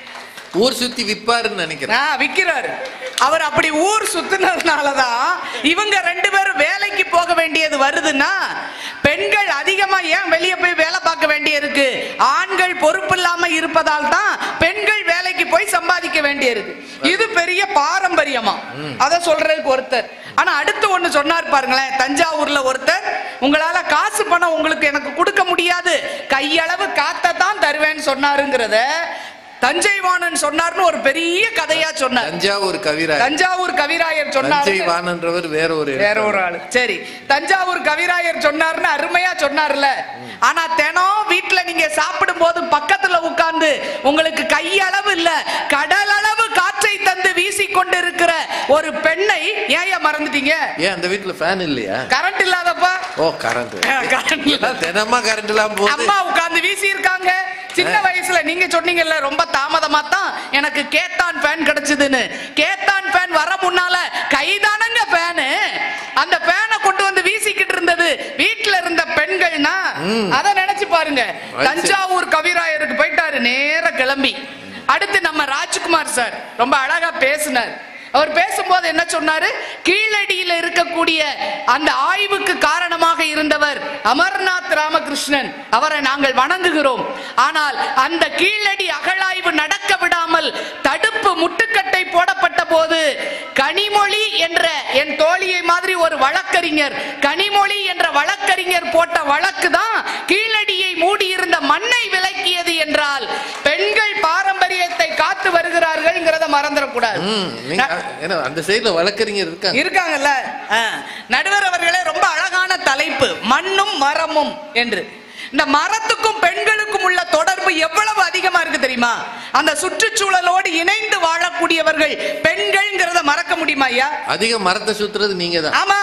ஊர் சுத்தி விப்பாருன்னு நினைக்கிறேன் ஆ, விக்கிறாரு அவர் அப்படி ஊர் சுத்தினதுனாலதான் இவங்க ரெண்டு பேரும் வேலைக்கு போக வேண்டியது வருதுன்னா பெண்கள் அதிகமா ஏன் வெளியே போய் வேலை பார்க்க வேண்டியிருக்கு ஆண்கள் பொறுப்பு இல்லாம இருப்பதால் தான் பெண்கள் வேலைக்கு போய் சம்பாதிக்க வேண்டியிருக்கு இது பெரிய பாரம்பரியமா அத சொல்றதுக்கு ஒருத்தர் ஆனா அடுத்து ஒண்ணு சொன்னார் பாருங்களேன் தஞ்சாவூர்ல ஒருத்தர் உங்களால காசு பணம் உங்களுக்கு எனக்கு கொடுக்க முடியாது கையளவு காத்த தான் தருவேன்னு சொன்னாருங்கிறத தஞ்சைவாணன் சொன்னார்னு ஒரு பெரிய கதையா சொன்னார் தஞ்சாவூர் கவிராய் தஞ்சாவூர் கவிராயர் சொன்னார் தஞ்சை வாணன்றவர் வேற ஒரு வேற ஒரு ஆளு சரி தஞ்சாவூர் கவிராயர் சொன்னார்னு அருமையா சொன்னார்ல ஆனா தினம் வீட்டுல நீங்க சாப்பிடும் போது பக்கத்துல உட்கார்ந்து உங்களுக்கு கையளவு இல்ல கடல் அளவு காற்றை தந்து வீசி கொண்டிருக்கிற ஒரு பெண்ணை ஏன் மறந்துட்டீங்க ஏன் அந்த வீட்டுல ஃபேன் இல்லையா கரண்ட் இல்லாதப்பா ஓ கரண்ட் கரண்ட் இல்ல தினமா கரண்ட் இல்லாம போகுது அம்மா உட்கார்ந்து வீசி இருக்காங்க சின்ன வயசுல நீங்க சொன்னீங்கல்ல ரொம்ப தாமதமா தான் எனக்கு கேத்தான் ஃபேன் கிடைச்சதுன்னு கேத்தான் ஃபேன் வர முன்னால கைதானங்க ஃபேனு அந்த ஃபேனை கொண்டு வந்து வீசிக்கிட்டு இருந்தது வீட்ல இருந்த பெண்கள்னா அத நினைச்சு பாருங்க தஞ்சாவூர் கவிராயருக்கு போயிட்டாரு நேர கிளம்பி அடுத்து நம்ம ராஜ்குமார் சார் ரொம்ப அழகா பேசினார் அவர் பேசும்போது என்ன சொன்னாரு கீழடியில இருக்கக்கூடிய அந்த ஆய்வுக்கு காரணமாக இருந்தவர் அமர்நாத் ராமகிருஷ்ணன் அவரை நாங்கள் வணங்குகிறோம் ஆனால் அந்த கீழடி அகழாய்வு நடக்க விடாமல் தடுப்பு முட்டுக்கட்டை போடப்பட்ட போது கனிமொழி என்ற என் தோழியை மாதிரி ஒரு வழக்கறிஞர் கனிமொழி என்ற வழக்கறிஞர் போட்ட வழக்கு தான் கீழடியை மூடியிருந்த மண்ணை விலக்கியது என்றால் பெண்கள் பாரம்பரியத்தை காத்து வருகிறார்கள்ங்கிறத மறந்துடக்கூடாது ம், நீங்க ஏன்னா அந்த சைடுல வழக்கறிஞர் இருக்காங்க இருக்காங்கல்ல ஆ. நடுவர் அவர்களே ரொம்ப அழகான தலைப்பு மண்ணும் மரமும் என்று இந்த மரத்துக்கும் பெண்களுக்கும் உள்ள தொடர்பு எவ்வளவு அதிகமா இருக்கு தெரியுமா அந்த சுற்றுச்சூழலோடு இணைந்து வாழக்கூடியவர்கள் பெண்கள்ங்கிறத மறக்க முடியுமா ஐயா அதிக மரத்தை சுத்துறது நீங்க தான் ஆமா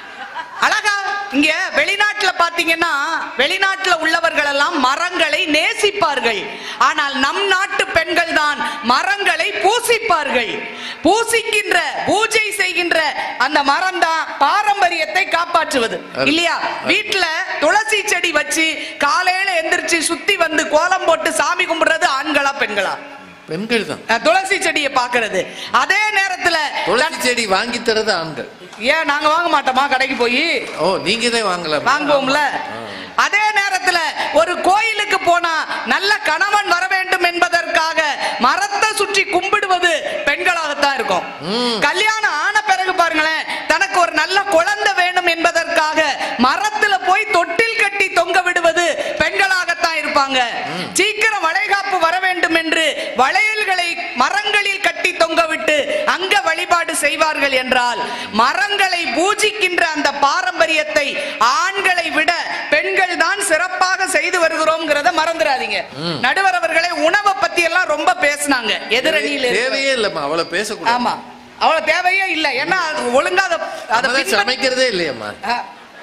அழகா இங்க வெளிநாட்டுல பாத்தீங்கன்னா வெளிநாட்டுல உள்ளவர்கள் எல்லாம் மரங்களை நேசிப்பார்கள் ஆனால் நம் நாட்டு பெண்கள் தான் மரங்களை பூசிப்பார்கள் பூசிக்கின்ற பூஜை செய்கின்ற அந்த மரம் தான் பாரம்பரியத்தை காப்பாற்றுவது இல்லையா வீட்டுல துளசி செடி வச்சு காலையில எந்திரிச்சு சுத்தி வந்து கோலம் போட்டு சாமி கும்பிடுறது ஆண்களா பெண்களா பெண்கள் தான் அஹ், துளசி செடியை பாக்குறது அதே நேரத்துல துளசி செடி வாங்கி தரது ஆண்கள் ஏன் நாங்க வாங்க மாட்டோமா கடைக்கு போய் ஓ நீங்க தான் வாங்கலாம் வாங்குவோம்ல அதே நேரத்துல ஒரு கோயிலுக்கு போனா நல்ல கணவன் வர வேண்டும் என்பதற்காக மரத்தை சுற்றி கும்பிடுவது பெண்களாகத்தான் இருக்கும் கல்யாணம் ஆன பிறகு பாருங்களேன் தனக்கு ஒரு நல்ல குழந்தை வேணும் என்பதற்காக மரத்துல போய் தொட்டில் கட்டி தொங்க விடுவது பெண்களாகத்தான் இருப்பாங்க சீக்கிரம் வளைகாப்பு வர வேண்டும் என்று வளையல்களை மரங்களில் கட்டி தொங்க விட்டு அங்க வழிபாடு செய்வார்கள் என்றால் மரங்களை பூஜிக்கின்ற அந்த பாரம்பரியத்தை ஆண்களை விட பெண்கள் தான் சிறப்பாக செய்து வருகிறோம்ங்கிறத மறந்துடாதீங்க நடுவர் அவர்களே உணவை பத்தி எல்லாம் ரொம்ப பேசினாங்க எதிரணியில் இருக்கிற- தேவையே இல்லம்மா அவ்வளவு பேசக்கூடாது ஆமா அவ்வளவு தேவையே இல்ல ஏன்னா அது ஒழுங்கா அதை அதை நம்ம தான் பின்பற்ற- சமைக்கிறதே இல்லையம்மா ஆ.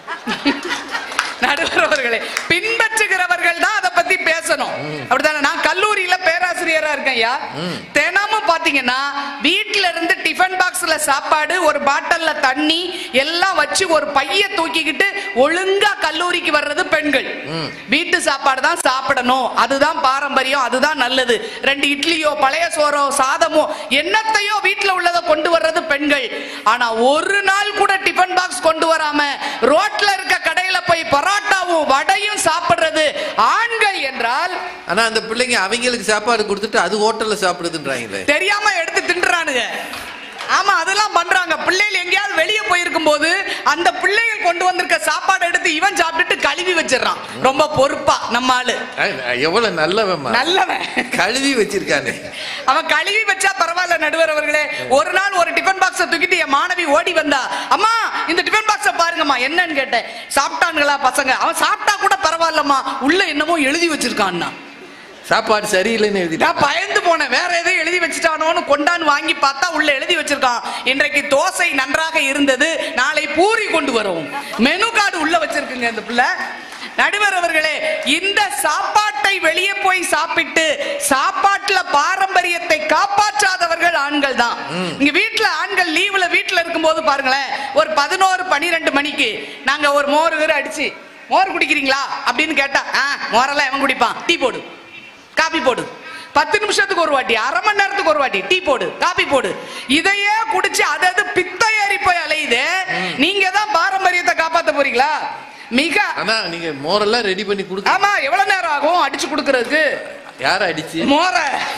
நடுவர் அவர்களே பின்பற்றுகிறவர்கள் தான் அதை பத்தி பேசணும் அப்படித்தானே நான் கல்லூரியில பேராசிரியரா இருக்கேன் ஐயா தினமும் பாத்தீங்கன்னா வீட்ல இருந்து டிஃபன் பாக்ஸ்ல சாப்பாடு ஒரு பாட்டில்ல தண்ணி எல்லாம் வச்சு ஒரு பைய தூக்கிக்கிட்டு ஒழுங்கா கல்லூரிக்கு வர்றது பெண்கள் வீட்டு சாப்பாடு தான் சாப்பிடணும் அதுதான் பாரம்பரியம் அதுதான் நல்லது ரெண்டு இட்லியோ பழைய சோறோ சாதமோ என்னத்தையோ வீட்ல உள்ளதை கொண்டு வர்றது பெண்கள் ஆனா ஒரு நாள் கூட டிஃபன் பாக்ஸ் கொண்டு வராம ரோட்ல இருக்க கடையில போய் பரோட்டாவும் வடையும் சாப்பிடுறது ஆண்கள் என்றால் ஆனா அந்த பிள்ளைங்க அவங்களுக்கு சாப்பாடு கொடுத்துட்டு அது ஹோட்டல்ல சாப்பிடுதுன்றாங்களே தெரியாம எடுத்து தின்றானுங்க ஆமா அதெல்லாம் பண்றாங்க பிள்ளைகள் எங்கேயாவது வெளியே போயிருக்கும் போது அந்த பிள்ளைகள் கொண்டு வந்திருக்க சாப்பாடு எடுத்து இவன் சாப்பிட்டுட்டு கழுவி வச்சிடறான் ரொம்ப பொறுப்பா நம்ம ஆளு அஹ், எவ்வளவு நல்லவன்மா நல்லவன் கழுவி வச்சிருக்கானே அவன் கழுவி வச்சா பரவாயில்ல நடுவர் அவர்களே ஒரு நாள் ஒரு டிஃபன் பாக்ஸ தூக்கிட்டு என் மாணவி ஓடி வந்தா அம்மா இந்த டிஃபன் பாக்ஸ பாருங்கம்மா என்னன்னு கேட்டேன் சாப்பிட்டானுங்களா பசங்க அவன் சாப்பிட்டா கூட பரவாயில்லம்மா உள்ள என்னமோ எழுதி வச்சிருக்கான்னா சாப்பாடு சரியில்லைன்னு எழுதிட்டா நான் பயந்து போனேன் வேற எதையும் எழுதி வச்சுட்டானோன்னு கொண்டான்னு வாங்கி பார்த்தா உள்ள எழுதி வச்சிருக்கான் இன்றைக்கு தோசை நன்றாக இருந்தது நாளை பூரி கொண்டு வரும் மெனு கார்டு உள்ள வச்சிருக்குங்க இந்த பிள்ளை நடுவர் அவர்களே இந்த சாப்பாட்டை வெளியே போய் சாப்பிட்டு சாப்பாட்டுல பாரம்பரியத்தை காப்பாற்றாதவர்கள் ஆண்கள் தான் இங்க வீட்டுல ஆண்கள் லீவுல வீட்டுல இருக்கும்போது பாருங்களேன் ஒரு பதினோரு பனிரெண்டு மணிக்கு நாங்க ஒரு மோர் கீறு அடிச்சு மோர் குடிக்கிறீங்களா அப்படின்னு கேட்டா ஆ மோரெல்லாம் எவன் குடிப்பான் டீ போடு காபி போடு பத்து நிமிஷத்துக்கு ஒரு வாட்டி அரை மணி நேரத்துக்கு ஒரு வாட்டி டீ போடு காபி போடு இதையே குடிச்சு அதாவது பித்த ஏறி போய் அலையுது நீங்க தான் பாரம்பரியத்தை காப்பாத்த போறீங்களா மிக ஆனா நீங்க மோரெல்லாம் ரெடி பண்ணி கொடுக்க ஆமா எவ்வளவு நேரம் ஆகும் அடிச்சு கொடுக்கறதுக்கு யார அடிச்சு மோர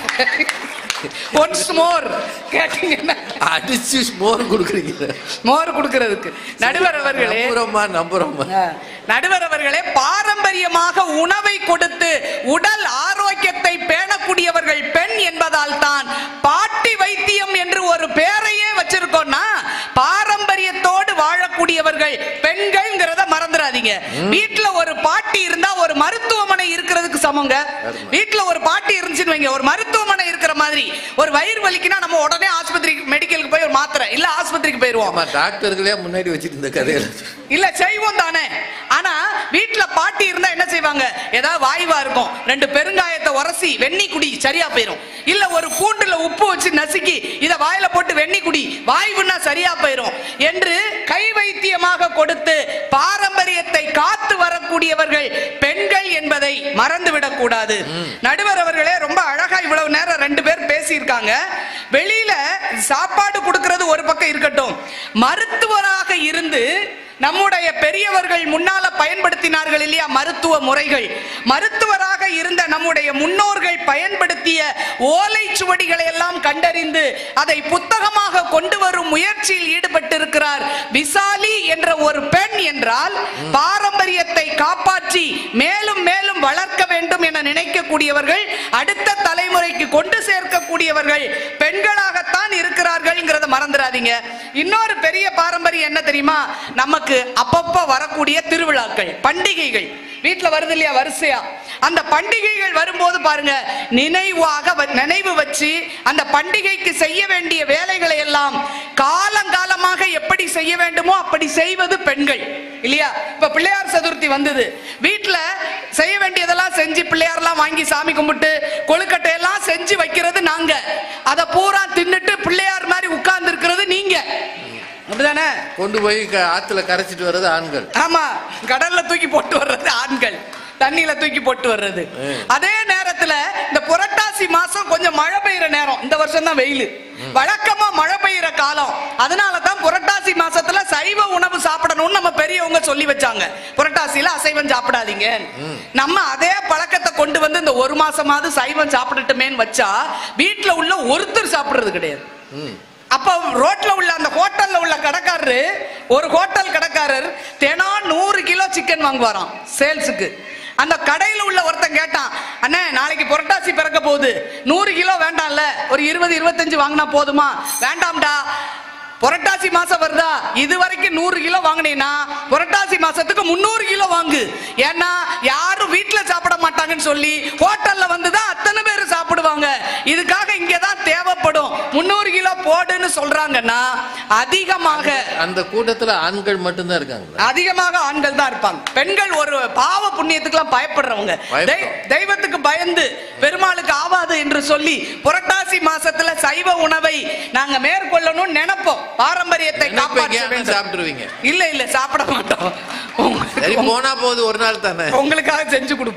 ஒன்ஸ் மோர் கேட்டீங்கன்னா அடிச்சு மோர் கொடுக்குறீங்க மோர் கொடுக்கறதுக்கு நடுவர் அவர்களே நம்புறோமா நம்புறோமா நடுவர் அவர்களே பாரம்பரியமாக உணவை கொடுத்து உடல் ஆரோக்கியத்தை பேணக்கூடியவர்கள் பெண் என்பதால் தான் பாட்டி வைத்தியம் என்று ஒரு பேரையே வச்சிருக்கோம்னா பாரம்பரியத்தோடு வாழக்கூடியவர்கள் பெண்கள்ங்கிறத மறந்துடாதீங்க வீட்டுல ஒரு பாட்டி இருந்தா ஒரு மருத்துவமனை இருக்கிறதுக்கு சமங்க வீட்டுல ஒரு பாட்டி இருந்துச்சுன்னு வைங்க ஒரு மருத்துவமனை இருக்கிற மாதிரி ஒரு வயிறு வலிக்குன்னா நம்ம உடனே ஆஸ்பத்திரிக்கு மெடிக்கலுக்கு போய் ஒரு மாத்திரை இல்ல ஆஸ்பத்திரிக்கு போயிருவோம் ஆமா டாக்டர்களே முன்னாடி வச்சுட்டு இந்த கதையில இல்ல செய்வோம் தானே ஆனா வீட்ல பாட்டி இருந்தா என்ன செய்வாங்க ஏதாவது வாய்வா இருக்கும் ரெண்டு பெருங்காயத்தை உரசி வெண்ணி குடி சரியா போயிரும் இல்ல ஒரு பூண்டுல உப்பு வச்சு நசுக்கி இத வாயில போட்டு வெண்ணி குடி வாய்வுன்னா சரியா போயிரும் என்று கை வைத்தியமாக கொடுத்து பாரம்பரியத்தை காத்து வரக்கூடியவர்கள் பெண்கள் என்பதை மறந்துவிடக் கூடாது நடுவர் அவர்களே ரொம்ப அழகா இவ்வளவு நேரம் ரெண்டு பேர் பேசியிருக்காங்க வெளியில சாப்பாடு கொடுக்கிறது ஒரு பக்கம் இருக்கட்டும் மருத்துவராக இருந்து நம்முடைய பெரியவர்கள் முன்னால பயன்படுத்தினார்கள் இல்லையா மருத்துவ முறைகள் மருத்துவராக இருந்த நம்முடைய முன்னோர்கள் பயன்படுத்திய ஓலை சுவடிகளை எல்லாம் கண்டறிந்து அதை புத்தகமாக கொண்டு வரும் முயற்சியில் ஈடுபட்டிருக்கிறார் விசாலி என்ற ஒரு பெண் என்றால் பாரம்பரியத்தை காப்பாற்றி மேலும் மேலும் வளர்க்க வேண்டும் என நினைக்கக்கூடியவர்கள் அடுத்த தலைமுறைக்கு கொண்டு சேர்க்கக்கூடியவர்கள் பெண்களாகத்தான் இருக்கிறார்கள்ங்கிறத மறந்துடாதீங்க இன்னொரு பெரிய பாரம்பரியம் என்ன தெரியுமா நமக்கு அப்பப்ப வரக்கூடிய திருவிழாக்கள் பண்டிகைகள் வீட்டுல வருது இல்லையா வரிசையா அந்த பண்டிகைகள் வரும்போது பாருங்க நினைவாக வ- நினைவு வச்சு அந்த பண்டிகைக்கு செய்ய வேண்டிய வேலைகளை எல்லாம் காலங்காலமாக எப்படி செய்ய வேண்டுமோ அப்படி செய்வது பெண்கள் இல்லையா இப்ப பிள்ளையார் சதுர்த்தி வந்தது வீட்டுல செய்ய வேண்டியதெல்லாம் செஞ்சு பிள்ளையார்லாம் வாங்கி சாமி கும்பிட்டு கொழுக்கட்டை எல்லாம் செஞ்சு வைக்கிறது நாங்க அத பூரா தின்னுட்டு பிள்ளையார் மாதிரி உட்கார்ந்து இருக்கிறது நீங்க அப்படிதானே கொண்டு போய் க- ஆத்துல கரைச்சிட்டு வர்றது ஆண்கள் ஆமா கடல்ல தூக்கி போட்டு வர்றது ஆண்கள் தண்ணியில தூக்கி போட்டு வர்றது அதே நேரத்துல இந்த புரட்டாசி மாசம் கொஞ்சம் மழை பெய்யற நேரம் இந்த வருஷம் தான் வெயில் வழக்கமா மழை பெய்யற காலம் அதனால தான் புரட்டாசி மாசத்துல சைவ உணவு சாப்பிடணும்னு நம்ம பெரியவங்க சொல்லி வச்சாங்க புரட்டாசியில அசைவம் சாப்பிடாதீங்க நம்ம அதே பழக்கத்தை கொண்டு வந்து இந்த ஒரு மாசமாவது சைவம் சாப்பிடட்டுமேன்னு வச்சா வீட்டுல உள்ள ஒருத்தர் சாப்பிடுறது கிடையாது அப்ப ரோட்ல உள்ள அந்த ஹோட்டல்ல உள்ள கடைக்காரரு ஒரு ஹோட்டல் கடைக்காரர் தினம் நூறு கிலோ சிக்கன் வாங்குவாராம் சேல்ஸுக்கு அந்த கடையில உள்ள ஒருத்தன் கேட்டான் அண்ணே நாளைக்கு புரட்டாசி பிறக்க போகுது நூறு கிலோ வேண்டாம்ல ஒரு இருபது இருபத்தஞ்சு வாங்கினா போதுமா வேண்டாம்டா புரட்டாசி மாசம் வருதா இது வரைக்கும் நூறு கிலோ வாங்கினீங்கன்னா புரட்டாசி மாசத்துக்கு முந்நூறு கிலோ வாங்கு ஏன்னா யாரும் வீட்டுல சாப்பிட மாட்டாங்கன்னு சொல்லி ஹோட்டல்ல வந்து தான் அத்தனை பேர் சாப்பிடுவாங்க இதுக்காக இங்கதான் தேவைப்படும் முந்நூறு கிலோ போடுன்னு சொல்றாங்கன்னா அதிகமாக அந்த கூட்டத்துல ஆண்கள் மட்டும்தான் இருக்காங்க அதிகமாக ஆண்கள் தான் இருப்பாங்க பெண்கள் ஒரு பாவ புண்ணியத்துக்குலாம் பயப்படுறவங்க பயப்படும். தெய்- தெய்வத்துக்கு பயந்து பெருமாளுக்கு ஆவாது என்று சொல்லி புரட்டாசி மாசத்துல சைவ உணவை நாங்க மேற்கொள்ளணும்னு நினைப்போம் பாரம்பரியத்தை காப்பாற்ற நினைப்பீங்க, ஆனா வேண்டும் சாப்பிட்டுருவீங்க. இல்ல இல்ல சாப்பிட மாட்டோம் உங்களுக்கு- சரி போனா போகுது ஒரு நாள் தானே உங்களுக்காக செஞ்சு கொடுப்போம்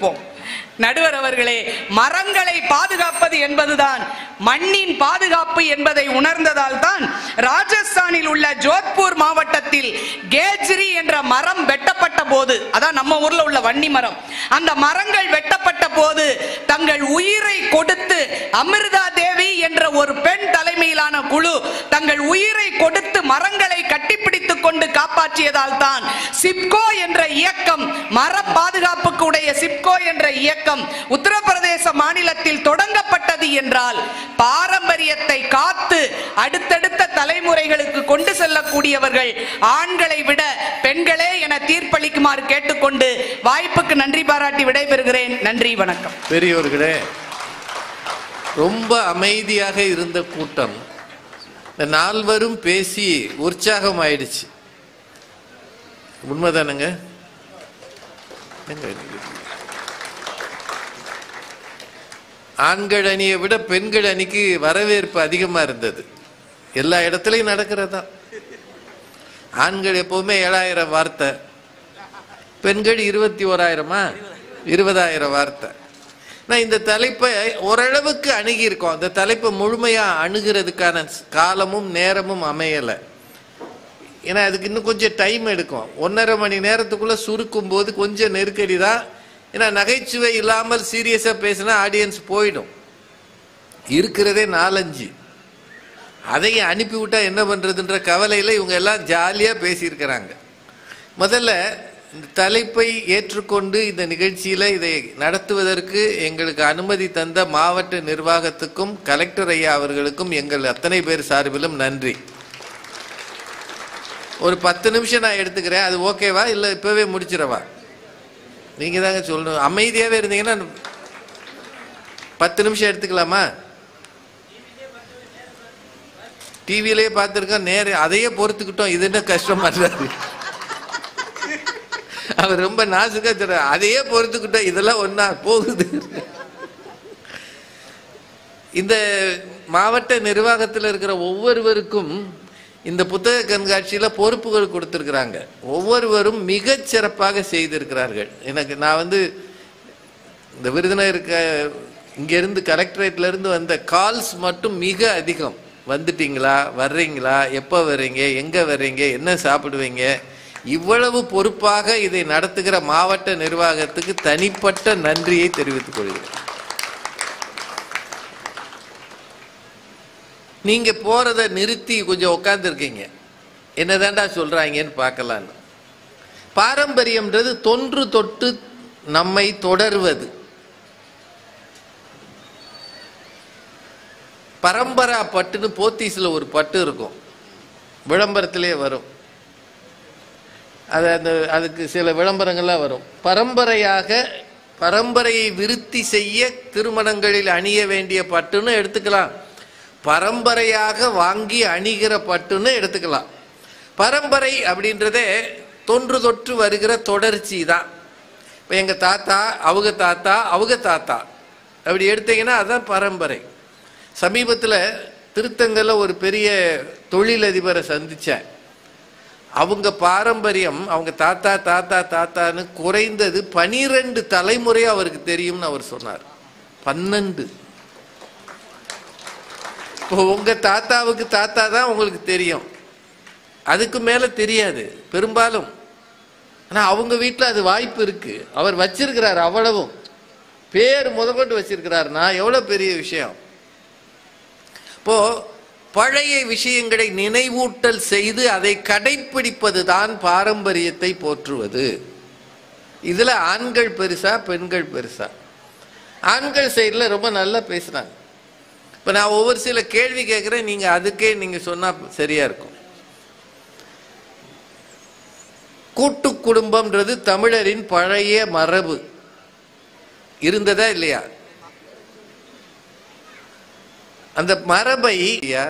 நடுவர் அவர்களே மரங்களை பாதுகாப்பது என்பதுதான் மண்ணின் பாதுகாப்பு என்பதை உணர்ந்ததால் தான் ராஜஸ்தானில் உள்ள ஜோத்பூர் மாவட்டத்தில் கேஜ்ரி என்ற மரம் வெட்டப்பட்ட போது அதான் நம்ம ஊர்ல உள்ள வன்னி மரம் அந்த மரங்கள் வெட்டப்பட்ட போது தங்கள் உயிரை கொடுத்து அமிர்தா தேவி என்ற ஒரு பெண் தலைமையிலான குழு தங்கள் உயிரை கொடுத்து மரங்களை கட்டிப்பிடித்துக் கொண்டு காப்பாற்றியதால் தான் சிப்கோ என்ற இயக்கம் மர பாதுகாப்புக்கு உடைய சிப்கோ என்ற இயக்கம் உத்தரப்பிரதேச மாநிலத்தில் தொடங்கப்பட்டது என்றால் பாரம்பரியத்தை காத்து அடுத்தடுத்த தலைமுறைகளுக்கு கொண்டு செல்லக்கூடியவர்கள் ஆண்களை விட பெண்களே என தீர்ப்பளிக்குமாறு கேட்டுக்கொண்டு வாய்ப்புக்கு நன்றி பாராட்டி விடைபெறுகிறேன் நன்றி வணக்கம் பெரியோர்களே ரொம்ப அமைதியாக இருந்த கூட்டம் இந்த நால்வரும் பேசி உற்சாகம் ஆயிடுச்சு உண்மைதானுங்க எங்க இருக்கு? ஆண்கள் அணியை விட பெண்கள் அணிக்கு வரவேற்பு அதிகமா இருந்தது எல்லா இடத்துலையும் நடக்கிறதா ஆண்கள் எப்பவுமே ஏழாயிரம் வார்த்தை பெண்கள் இருபத்தி ஓராயிரமா இருபதாயிரம் வார்த்தை நான் இந்த தலைப்பை ஓரளவுக்கு அணுகி இருக்கோம் அந்த தலைப்பை முழுமையா அணுகிறதுக்கான காலமும் நேரமும் அமையலை ஏன்னா அதுக்கு இன்னும் கொஞ்சம் டைம் எடுக்கும் ஒன்றரை மணி நேரத்துக்குள்ள சுருக்கும் போது கொஞ்சம் நெருக்கடி தான் ஏன்னா நகைச்சுவை இல்லாமல் சீரியஸாக பேசினா ஆடியன்ஸ் போயிடும் இருக்கிறதே நாலஞ்சு அதையும் அனுப்பி விட்டா என்ன பண்றதுன்ற கவலையில் இவங்க எல்லாம் ஜாலியாக பேசியிருக்கிறாங்க முதல்ல இந்த தலைப்பை ஏற்றுக்கொண்டு இந்த நிகழ்ச்சியில இதை நடத்துவதற்கு எங்களுக்கு அனுமதி தந்த மாவட்ட நிர்வாகத்துக்கும் கலெக்டர் ஐயா அவர்களுக்கும் எங்கள் அத்தனை பேர் சார்பிலும் நன்றி ஒரு பத்து நிமிஷம் நான் எடுத்துக்கிறேன் அது ஓகேவா இல்லை இப்பவே முடிச்சிடவா நீங்க தாங்க சொல்லணும் அமைதியாவே இருந்தீங்கன்னா பத்து நிமிஷம் எடுத்துக்கலாமா டிவிலே பார்த்துருக்கோம் நேர அதையே பொறுத்துக்கிட்டோம் இது என்ன கஷ்டமா இருக்காது அவர் ரொம்ப நாசுக்கா சொல்ற அதையே பொறுத்துக்கிட்டோம் இதெல்லாம் ஒண்ணா போகுது இந்த மாவட்ட நிர்வாகத்தில் இருக்கிற ஒவ்வொருவருக்கும் இந்த புத்தக கண்காட்சியில பொறுப்புகள் கொடுத்திருக்கிறாங்க ஒவ்வொருவரும் மிகச் சிறப்பாக செய்திருக்கிறார்கள் எனக்கு நான் வந்து இந்த விருதுநகருக்கு இங்கேருந்து கலெக்டரேட்ல இருந்து வந்த கால்ஸ் மட்டும் மிக அதிகம் வந்துட்டீங்களா வர்றீங்களா எப்போ வர்றீங்க எங்கே வர்றீங்க என்ன சாப்பிடுவீங்க இவ்வளவு பொறுப்பாக இதை நடத்துகிற மாவட்ட நிர்வாகத்துக்கு தனிப்பட்ட நன்றியை தெரிவித்துக் கொள்கிறேன் நீங்க போறத நிறுத்தி கொஞ்சம் உட்காந்துருக்கீங்க என்னதான்டா சொல்றாங்கன்னு பார்க்கலான்னு பாரம்பரியம்ன்றது தொன்று தொட்டு நம்மை தொடர்வது பரம்பரா பட்டுன்னு போத்தீஸ்ல ஒரு பட்டு இருக்கும் விளம்பரத்திலே வரும் அது அந்த அதுக்கு சில விளம்பரங்கள்லாம் வரும் பரம்பரையாக பரம்பரையை விருத்தி செய்ய திருமணங்களில் அணிய வேண்டிய பட்டுன்னு எடுத்துக்கலாம் பரம்பரையாக வாங்கி அணிகிற பட்டுன்னு எடுத்துக்கலாம் பரம்பரை அப்படின்றதே தொன்று தொற்று வருகிற தொடர்ச்சி தான் இப்போ எங்கள் தாத்தா அவங்க தாத்தா அவங்க தாத்தா அப்படி எடுத்தீங்கன்னா அதுதான் பரம்பரை சமீபத்தில் திருத்தங்கல்ல ஒரு பெரிய தொழிலதிபரை சந்தித்தேன் அவங்க பாரம்பரியம் அவங்க தாத்தா தாத்தா தாத்தான்னு குறைந்தது பனிரெண்டு தலைமுறை அவருக்கு தெரியும்னு அவர் சொன்னார் பன்னெண்டு இப்போ உங்க தாத்தாவுக்கு தாத்தா தான் உங்களுக்கு தெரியும் அதுக்கு மேல தெரியாது பெரும்பாலும் ஆனா அவங்க வீட்டில் அது வாய்ப்பு இருக்கு அவர் வச்சிருக்கிறார் அவ்வளவும் பேர் முதற்கொண்டு வச்சிருக்கிறாருன்னா எவ்வளவு பெரிய விஷயம் இப்போ பழைய விஷயங்களை நினைவூட்டல் செய்து அதை கடைப்பிடிப்பது தான் பாரம்பரியத்தை போற்றுவது இதுல ஆண்கள் பெருசா பெண்கள் பெருசா ஆண்கள் சைடில் ரொம்ப நல்லா பேசுனாங்க இப்போ நான் ஒவ்வொரு சில கேள்வி கேட்குறேன் நீங்க அதுக்கே நீங்க சொன்னா சரியா இருக்கும் கூட்டு குடும்பம்ன்றது தமிழரின் பழைய மரபு இருந்ததா இல்லையா அந்த மரபை ஐயா,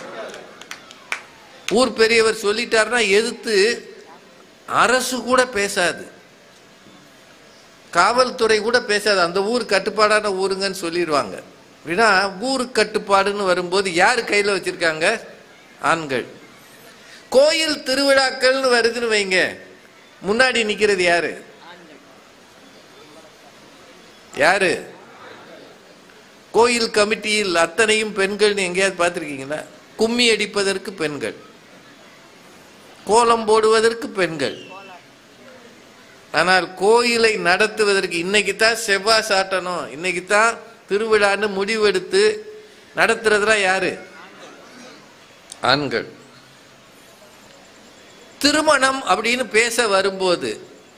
ஊர் பெரியவர் சொல்லிட்டாருன்னா எதிர்த்து அரசு கூட பேசாது காவல்துறை கூட பேசாது அந்த ஊர் கட்டுப்பாடான ஊருங்கன்னு சொல்லிடுவாங்க அப்படின்னா ஊர் கட்டுப்பாடுன்னு வரும்போது யார் கையில் வச்சிருக்காங்க ஆண்கள் கோயில் திருவிழாக்கள்னு வருதுன்னு வைங்க முன்னாடி நிக்கிறது யாரு யாரு கோயில் கமிட்டியில் அத்தனையும் பெண்கள் எங்கேயாவது பார்த்துருக்கீங்களா கும்மி அடிப்பதற்கு பெண்கள் கோலம் போடுவதற்கு பெண்கள் ஆனால் கோயிலை நடத்துவதற்கு இன்னைக்கு தான் செவ்வாய் சாட்டணும் இன்னைக்கு தான் திருவிழான்னு முடிவெடுத்து நடத்துறதுலாம் யாரு ஆண்கள் திருமணம் அப்படின்னு பேச வரும்போது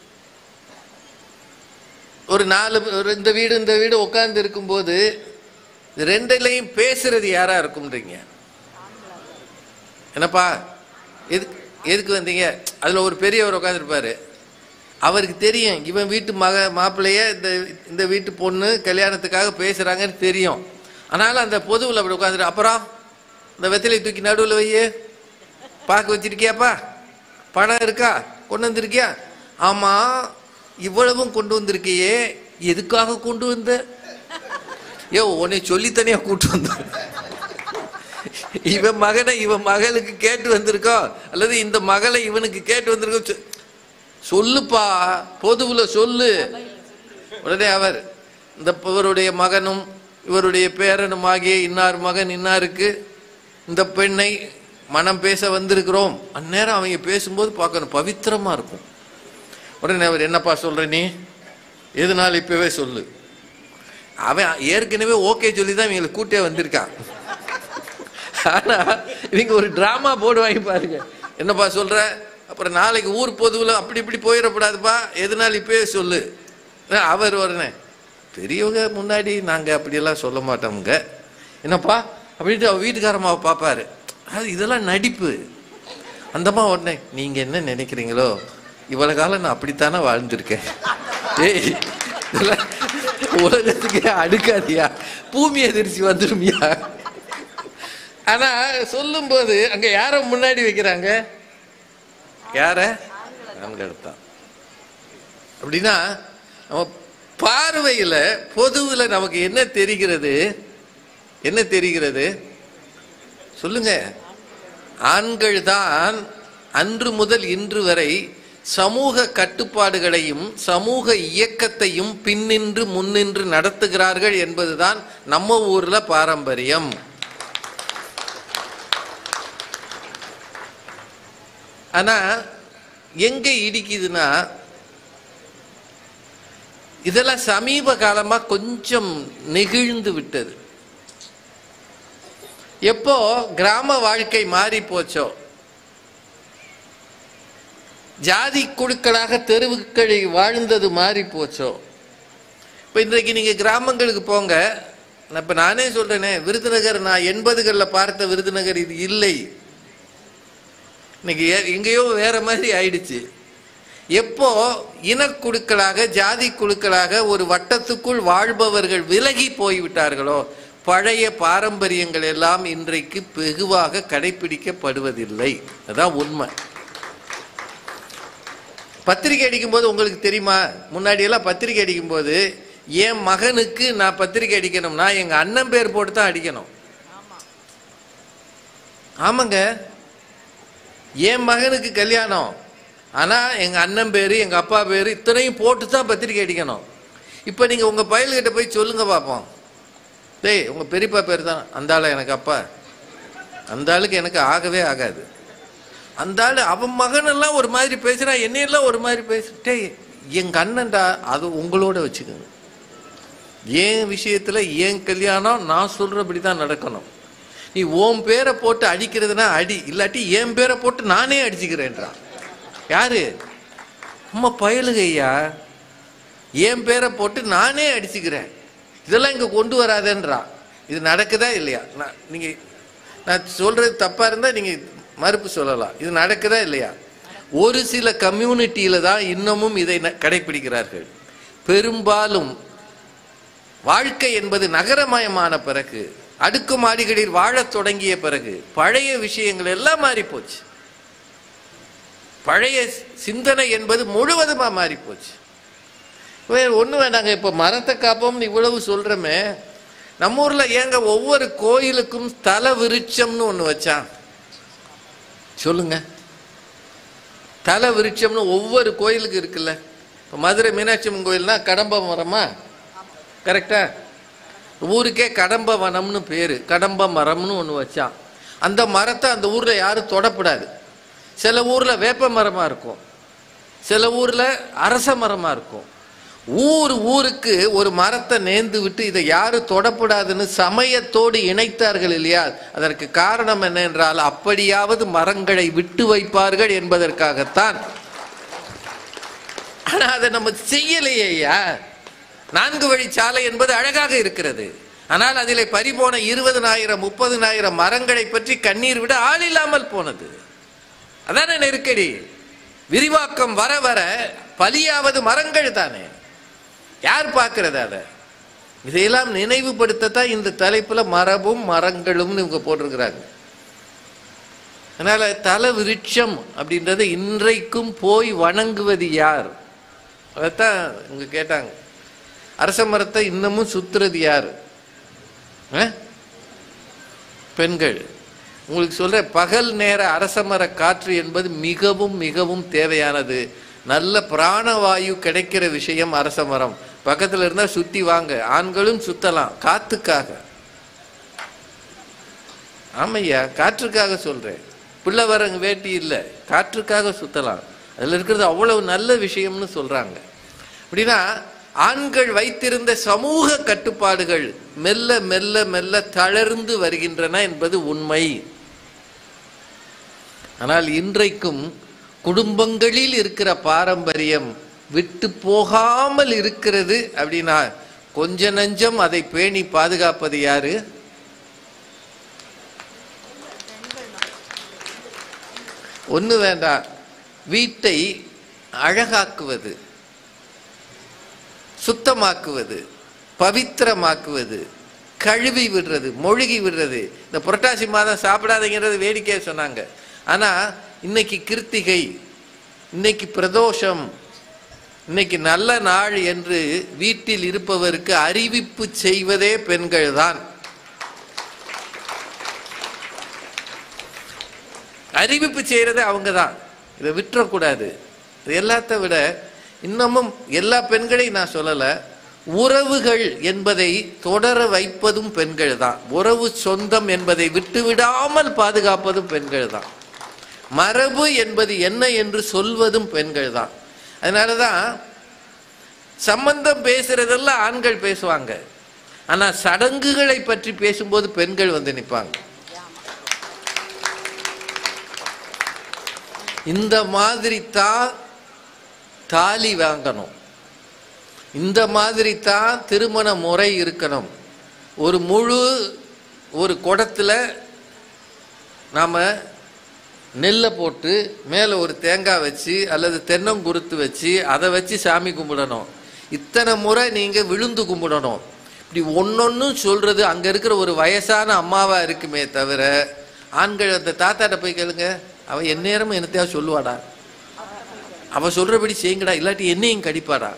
ஒரு நாலு ஒரு இந்த வீடு இந்த வீடு உட்கார்ந்து இருக்கும்போது இது ரெண்டுலையும் பேசுறது யாரா இருக்கும்ன்றீங்க என்னப்பா எதுக்கு எதுக்கு வந்தீங்க அதுல ஒரு பெரியவர் உட்காந்துருப்பாரு அவருக்கு தெரியும் இவன் வீட்டு மக மாப்பிள்ளைய இந்த இந்த வீட்டு பொண்ணு கல்யாணத்துக்காக பேசுறாங்கன்னு தெரியும் ஆனாலும் அந்த பொதுவில் அப்படி உட்காந்துரு அப்புறம் இந்த வெத்தலை தூக்கி நடுவில் வையே பார்க்க வச்சிருக்கியாப்பா பணம் இருக்கா கொண்டு வந்திருக்கியா ஆமா இவ்வளவும் கொண்டு வந்திருக்கியே எதுக்காக கொண்டு வந்த ஏ உன்னை சொல்லித்தனியா கூட்டு வந்த இவன் மகனை இவன் மகளுக்கு கேட்டு வந்திருக்கோம் அல்லது இந்த மகளை இவனுக்கு கேட்டு வந்திருக்கோம் சொ- சொல்லுப்பா பொதுவுல சொல்லு உடனே அவர் இந்த இவருடைய மகனும் இவருடைய பேரனும் ஆகிய இன்னார் மகன் இன்னாருக்கு இந்த பெண்ணை மனம் பேச வந்திருக்கிறோம் அந்நேரம் அவங்க பேசும்போது பார்க்கணும் பவித்திரமா இருக்கும் உடனே அவர் என்னப்பா சொல்ற நீ எதுனால இப்பவே சொல்லு அவன் ஏற்கனவே ஓகே சொல்லி தான் இவங்களை கூட்டே வந்திருக்கான் ஆனா இவங்க ஒரு டிராமா போடுவாங்க பாருங்க என்னப்பா சொல்ற அப்புறம் நாளைக்கு ஊர் பொதுவில் அப்படி இப்படி போயிடக்கூடாதுப்பா எதுனால இப்பவே சொல்லு அஹ் அவர் உடனே பெரியவங்க முன்னாடி நாங்க அப்படியெல்லாம் சொல்ல மாட்டோம்ங்க என்னப்பா அப்படின்ட்டு அவ வீட்டுக்காரம்மாவை பார்ப்பாரு அது இதெல்லாம் நடிப்பு அந்தம்மா உடனே நீங்க என்ன நினைக்கிறீங்களோ இவ்வளவு காலம் நான் அப்படித்தானே வாழ்ந்திருக்கேன் ஏய் இதெல்லாம் உலகத்துக்கே அடுக்காதியா பூமி எதிர்ச்சி வந்துருமியா ஆனா சொல்லும்போது அங்க யார முன்னாடி வைக்கிறாங்க யார ஆண்கள் தான் அப்படின்னா நம்ம பார்வையில பொதுவுல நமக்கு என்ன தெரிகிறது என்ன தெரிகிறது சொல்லுங்க ஆண்கள் தான் அன்று முதல் இன்று வரை சமூக கட்டுப்பாடுகளையும் சமூக இயக்கத்தையும் பின்னின்று முன்னின்று நடத்துகிறார்கள் என்பதுதான் நம்ம ஊர்ல பாரம்பரியம் ஆனா எங்க இடிக்குதுன்னா இதெல்லாம் சமீப காலமா கொஞ்சம் நெகிழ்ந்து விட்டது எப்போ கிராம வாழ்க்கை மாறி போச்சோ ஜாதி குழுக்களாக தெருவுக்களில் வாழ்ந்தது மாறி போச்சோ இப்போ இன்றைக்கு நீங்க கிராமங்களுக்கு போங்க நான் இப்ப நானே சொல்றேனே விருதுநகர் நான் எண்பதுகளில் பார்த்த விருதுநகர் இது இல்லை இன்னைக்கு ஏ- எங்கேயோ வேற மாதிரி ஆயிடுச்சு எப்போ இனக்குழுக்களாக ஜாதி குழுக்களாக ஒரு வட்டத்துக்குள் வாழ்பவர்கள் விலகி போய்விட்டார்களோ பழைய பாரம்பரியங்கள் எல்லாம் இன்றைக்கு வெகுவாக கடைபிடிக்கப்படுவதில்லை அதான் உண்மை பத்திரிக்கை அடிக்கும்போது உங்களுக்கு தெரியுமா முன்னாடி எல்லாம் பத்திரிக்கை அடிக்கும்போது என் மகனுக்கு நான் பத்திரிக்கை அடிக்கணும்னா எங்க அண்ணன் பேர் போட்டு தான் அடிக்கணும் ஆமாங்க என் மகனுக்கு கல்யாணம் ஆனா எங்க அண்ணன் பேரு எங்க அப்பா பேரு இத்தனையும் போட்டு தான் பத்திரிக்கை அடிக்கணும் இப்ப நீங்க உங்க பயல்கிட்ட போய் சொல்லுங்க பாப்போம் டேய் உங்க பெரியப்பா பேர் தான் அந்த ஆளா எனக்கு அப்பா அந்த ஆளுக்கு எனக்கு ஆகவே ஆகாது அந்த ஆளு அவன் மகனெல்லாம் ஒரு மாதிரி பேசுறான் என்னையெல்லாம் ஒரு மாதிரி பேசு டேய் எங்க அண்ணன்டா அது உங்களோட வச்சுக்கோங்க என் விஷயத்துல என் கல்யாணம் நான் சொல்றபடி தான் நடக்கணும் நீ உன் பேரை போட்டு அடிக்கிறதுனா அடி இல்லாட்டி என் பேரை போட்டு நானே அடிச்சுக்கிறேன்றான் யாரு நம்ம பயலுக ஐயா என் பேரை போட்டு நானே அடிச்சுக்கிறேன் இதெல்லாம் இங்க கொண்டு வராதேன்றான் இது நடக்குதா இல்லையா நான் நீங்க நான் சொல்றது தப்பா இருந்தா நீங்க மறுப்பு சொல்லலாம் இது நடக்குதா இல்லையா ஒரு சில கம்யூனிட்டியில தான் இன்னமும் இதை ந- கடைபிடிக்கிறார்கள் பெரும்பாலும் வாழ்க்கை என்பது நகரமயமான பிறகு அடுக்குமாடிகளில் வாழத் தொடங்கிய பிறகு பழைய விஷயங்கள் எல்லாம் மாறி போச்சு பழைய சிந்தனை என்பது முழுவதுமா மாறி போச்சு வேற ஒண்ணு வேண்டாங்க இப்ப மரத்தை காப்போம்னு இவ்வளவு சொல்றோமே நம்ம ஊர்ல ஏங்க ஒவ்வொரு கோயிலுக்கும் தல விருட்சம்னு ஒண்ணு வச்சான் சொல்லுங்க தல விருட்சம்னு ஒவ்வொரு கோயிலுக்கு இருக்குல்ல இப்ப மதுரை மீனாட்சி அம்மன் கோயில்னா கடம்ப மரமா கரெக்டா ஊருக்கே கடம்ப வனம்னு பேரு கடம்ப மரம்னு ஒன்று வச்சான் அந்த மரத்தை அந்த ஊர்ல யாரும் தொடப்படாது சில ஊர்ல வேப்ப மரமா இருக்கும் சில ஊர்ல அரச மரமா இருக்கும் ஊர் ஊருக்கு ஒரு மரத்தை நேர்ந்து விட்டு இதை யாரும் தொடப்படாதுன்னு சமயத்தோடு இணைத்தார்கள் இல்லையா அதற்கு காரணம் என்ன என்றால் அப்படியாவது மரங்களை விட்டு வைப்பார்கள் என்பதற்காகத்தான் ஆனா அதை நம்ம செய்யலையா நான்கு வழி சாலை என்பது அழகாக இருக்கிறது ஆனால் அதிலே பறிபோன இருபதனாயிரம் முப்பதனாயிரம் மரங்களை பற்றி கண்ணீர் விட ஆள் இல்லாமல் போனது அதானே நெருக்கடி விரிவாக்கம் வர வர பலியாவது மரங்கள் தானே யார் பார்க்கறது அதை இதையெல்லாம் நினைவுபடுத்தத்தான் இந்த தலைப்புல மரபும் மரங்களும்னு இவங்க போட்டிருக்கிறாங்க அதனால தல விருட்சம் அப்படின்றது இன்றைக்கும் போய் வணங்குவது யார் அதைத்தான் இவங்க கேட்டாங்க அரச மரத்தை இன்னமும் சுத்துறது யார் ஆ? பெண்கள் உங்களுக்கு சொல்ற பகல் நேர அரசமர காற்று என்பது மிகவும் மிகவும் தேவையானது நல்ல பிராணவாயு கிடைக்கிற விஷயம் அரச மரம் பக்கத்துல இருந்தா சுத்தி வாங்க ஆண்களும் சுத்தலாம் காத்துக்காக ஆமையா காற்றுக்காக சொல்றேன் பிள்ளைவரங்க வேட்டி இல்லை காற்றுக்காக சுத்தலாம் அதுல இருக்கிறது அவ்வளவு நல்ல விஷயம்னு சொல்றாங்க அப்படின்னா ஆண்கள் வைத்திருந்த சமூக கட்டுப்பாடுகள் மெல்ல மெல்ல மெல்ல தளர்ந்து வருகின்றன என்பது உண்மை ஆனால் இன்றைக்கும் குடும்பங்களில் இருக்கிற பாரம்பரியம் விட்டு போகாமல் இருக்கிறது அப்படின்னா கொஞ்ச நஞ்சம் அதை பேணி பாதுகாப்பது யாரு ஒண்ணு வேண்டாம் வீட்டை அழகாக்குவது சுத்தமாக்குவது பவித்திரமாக்குவது கழுவி விடுறது மொழுகி விடுறது இந்த புரட்டாசி மாதம் சாப்பிடாதீங்கிறது வேடிக்கையா சொன்னாங்க ஆனா இன்னைக்கு கிருத்திகை இன்னைக்கு பிரதோஷம் இன்னைக்கு நல்ல நாள் என்று வீட்டில் இருப்பவருக்கு அறிவிப்பு செய்வதே பெண்கள் தான் அறிவிப்பு செய்யறதே அவங்க தான் இதை விட்டுறக்கூடாது இது எல்லாத்த விட இன்னமும் எல்லா பெண்களையும் நான் சொல்லலை உறவுகள் என்பதை தொடர வைப்பதும் பெண்கள் தான் உறவு சொந்தம் என்பதை விட்டுவிடாமல் பாதுகாப்பதும் பெண்கள் தான் மரபு என்பது என்ன என்று சொல்வதும் பெண்கள் தான் அதனால தான் சம்பந்தம் பேசுறதெல்லாம் ஆண்கள் பேசுவாங்க ஆனா சடங்குகளை பற்றி பேசும்போது பெண்கள் வந்து நிற்பாங்க இந்த மாதிரி தான் தாலி வாங்கணும் இந்த மாதிரி தான் திருமண முறை இருக்கணும் ஒரு முழு ஒரு குடத்துல நாம நெல்லை போட்டு மேலே ஒரு தேங்காய் வச்சு அல்லது தென்னங்குருத்து வச்சு அதை வச்சு சாமி கும்பிடணும் இத்தனை முறை நீங்கள் விழுந்து கும்பிடணும் இப்படி ஒன்னொன்னும் சொல்றது அங்கே இருக்கிற ஒரு வயசான அம்மாவா இருக்குமே தவிர ஆண்கள் அந்த தாத்தாட்ட போய் கேளுங்க அவ எந்நேரமும் என்னத்தையாவது சொல்லுவாடா அவ சொல்றபடி செய்யுங்கடா இல்லாட்டி என்னையும் கடிப்பாடா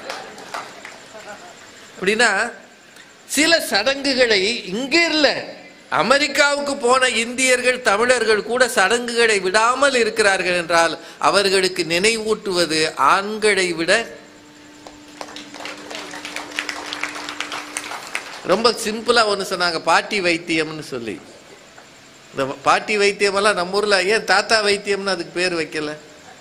அப்படின்னா சில சடங்குகளை இங்க இல்ல அமெரிக்காவுக்கு போன இந்தியர்கள் தமிழர்கள் கூட சடங்குகளை விடாமல் இருக்கிறார்கள் என்றால் அவர்களுக்கு நினைவூட்டுவது ஆண்களை விட ரொம்ப சிம்பிளா ஒன்று சொன்னாங்க பாட்டி வைத்தியம்னு சொல்லி இந்த பாட்டி வைத்தியமெல்லாம் நம்ம ஊர்ல ஏன் தாத்தா வைத்தியம்னு அதுக்கு பேர் வைக்கல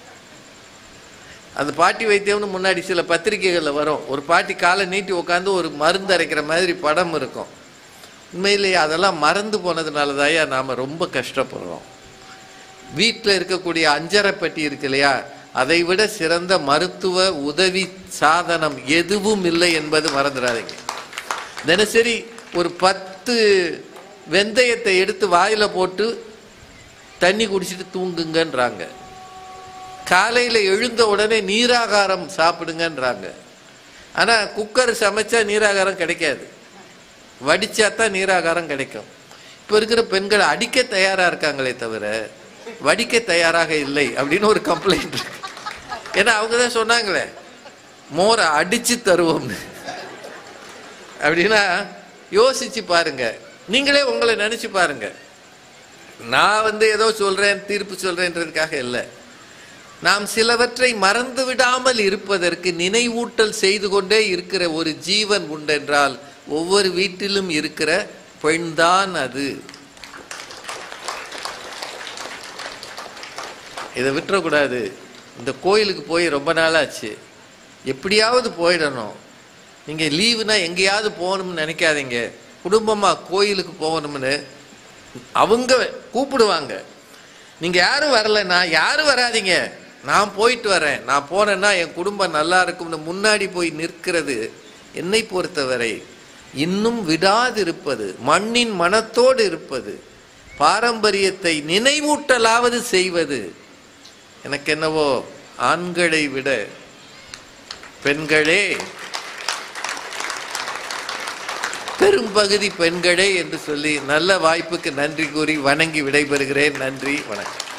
அந்த பாட்டி வைத்தியம்னு முன்னாடி சில பத்திரிகைகளில் வரும் ஒரு பாட்டி காலை நீட்டி உட்காந்து ஒரு மருந்து அரைக்கிற மாதிரி படம் இருக்கும் உண்மையிலேயே அதெல்லாம் மறந்து போனதுனால தாயா நாம் ரொம்ப கஷ்டப்படுறோம் வீட்டில் இருக்கக்கூடிய அஞ்சரை பெட்டி இருக்கு இல்லையா அதை விட சிறந்த மருத்துவ உதவி சாதனம் எதுவும் இல்லை என்பது மறந்துடாதீங்க தினசரி ஒரு பத்து வெந்தயத்தை எடுத்து வாயில போட்டு தண்ணி குடிச்சிட்டு தூங்குங்கன்றாங்க காலையில் எழுந்த உடனே நீராகாரம் சாப்பிடுங்கன்றாங்க ஆனால் குக்கர் சமைச்சா நீராகாரம் கிடைக்காது வடிச்சா தான் நீராகாரம் கிடைக்கும் இப்போ இருக்கிற பெண்கள் அடிக்க தயாராக இருக்காங்களே தவிர வடிக்க தயாராக இல்லை அப்படின்னு ஒரு கம்ப்ளைண்ட் இருக்கு ஏன்னா அவங்க தான் சொன்னாங்களே மோரை அடிச்சு தருவோம்னு அப்படின்னா யோசிச்சு பாருங்க நீங்களே உங்களை நினைச்சு பாருங்க நான் வந்து ஏதோ சொல்றேன் தீர்ப்பு சொல்றேன்றதுக்காக இல்லை நாம் சிலவற்றை மறந்து விடாமல் இருப்பதற்கு நினைவூட்டல் செய்து கொண்டே இருக்கிற ஒரு ஜீவன் உண்டென்றால் ஒவ்வொரு வீட்டிலும் இருக்கிற பெண்தான் அது இதை விட்டுறக்கூடாது இந்த கோயிலுக்கு போய் ரொம்ப நாளாச்சு எப்படியாவது போயிடணும் நீங்க லீவுனா எங்கேயாவது போகணும்னு நினைக்காதீங்க குடும்பமா கோயிலுக்கு போகணும்னு அவங்க கூப்பிடுவாங்க நீங்க யாரும் வரலன்னா யாரும் வராதீங்க நான் போயிட்டு வரேன் நான் போனேன்னா என் குடும்பம் நல்லா இருக்கும்னு முன்னாடி போய் நிற்கிறது என்னை பொறுத்தவரை இன்னும் விடாதிருப்பது மண்ணின் மனத்தோடு இருப்பது பாரம்பரியத்தை நினைவூட்டலாவது செய்வது எனக்கு என்னவோ ஆண்களை விட பெண்களே பெரும்பகுதி பெண்களே என்று சொல்லி நல்ல வாய்ப்புக்கு நன்றி கூறி வணங்கி விடைபெறுகிறேன் நன்றி வணக்கம்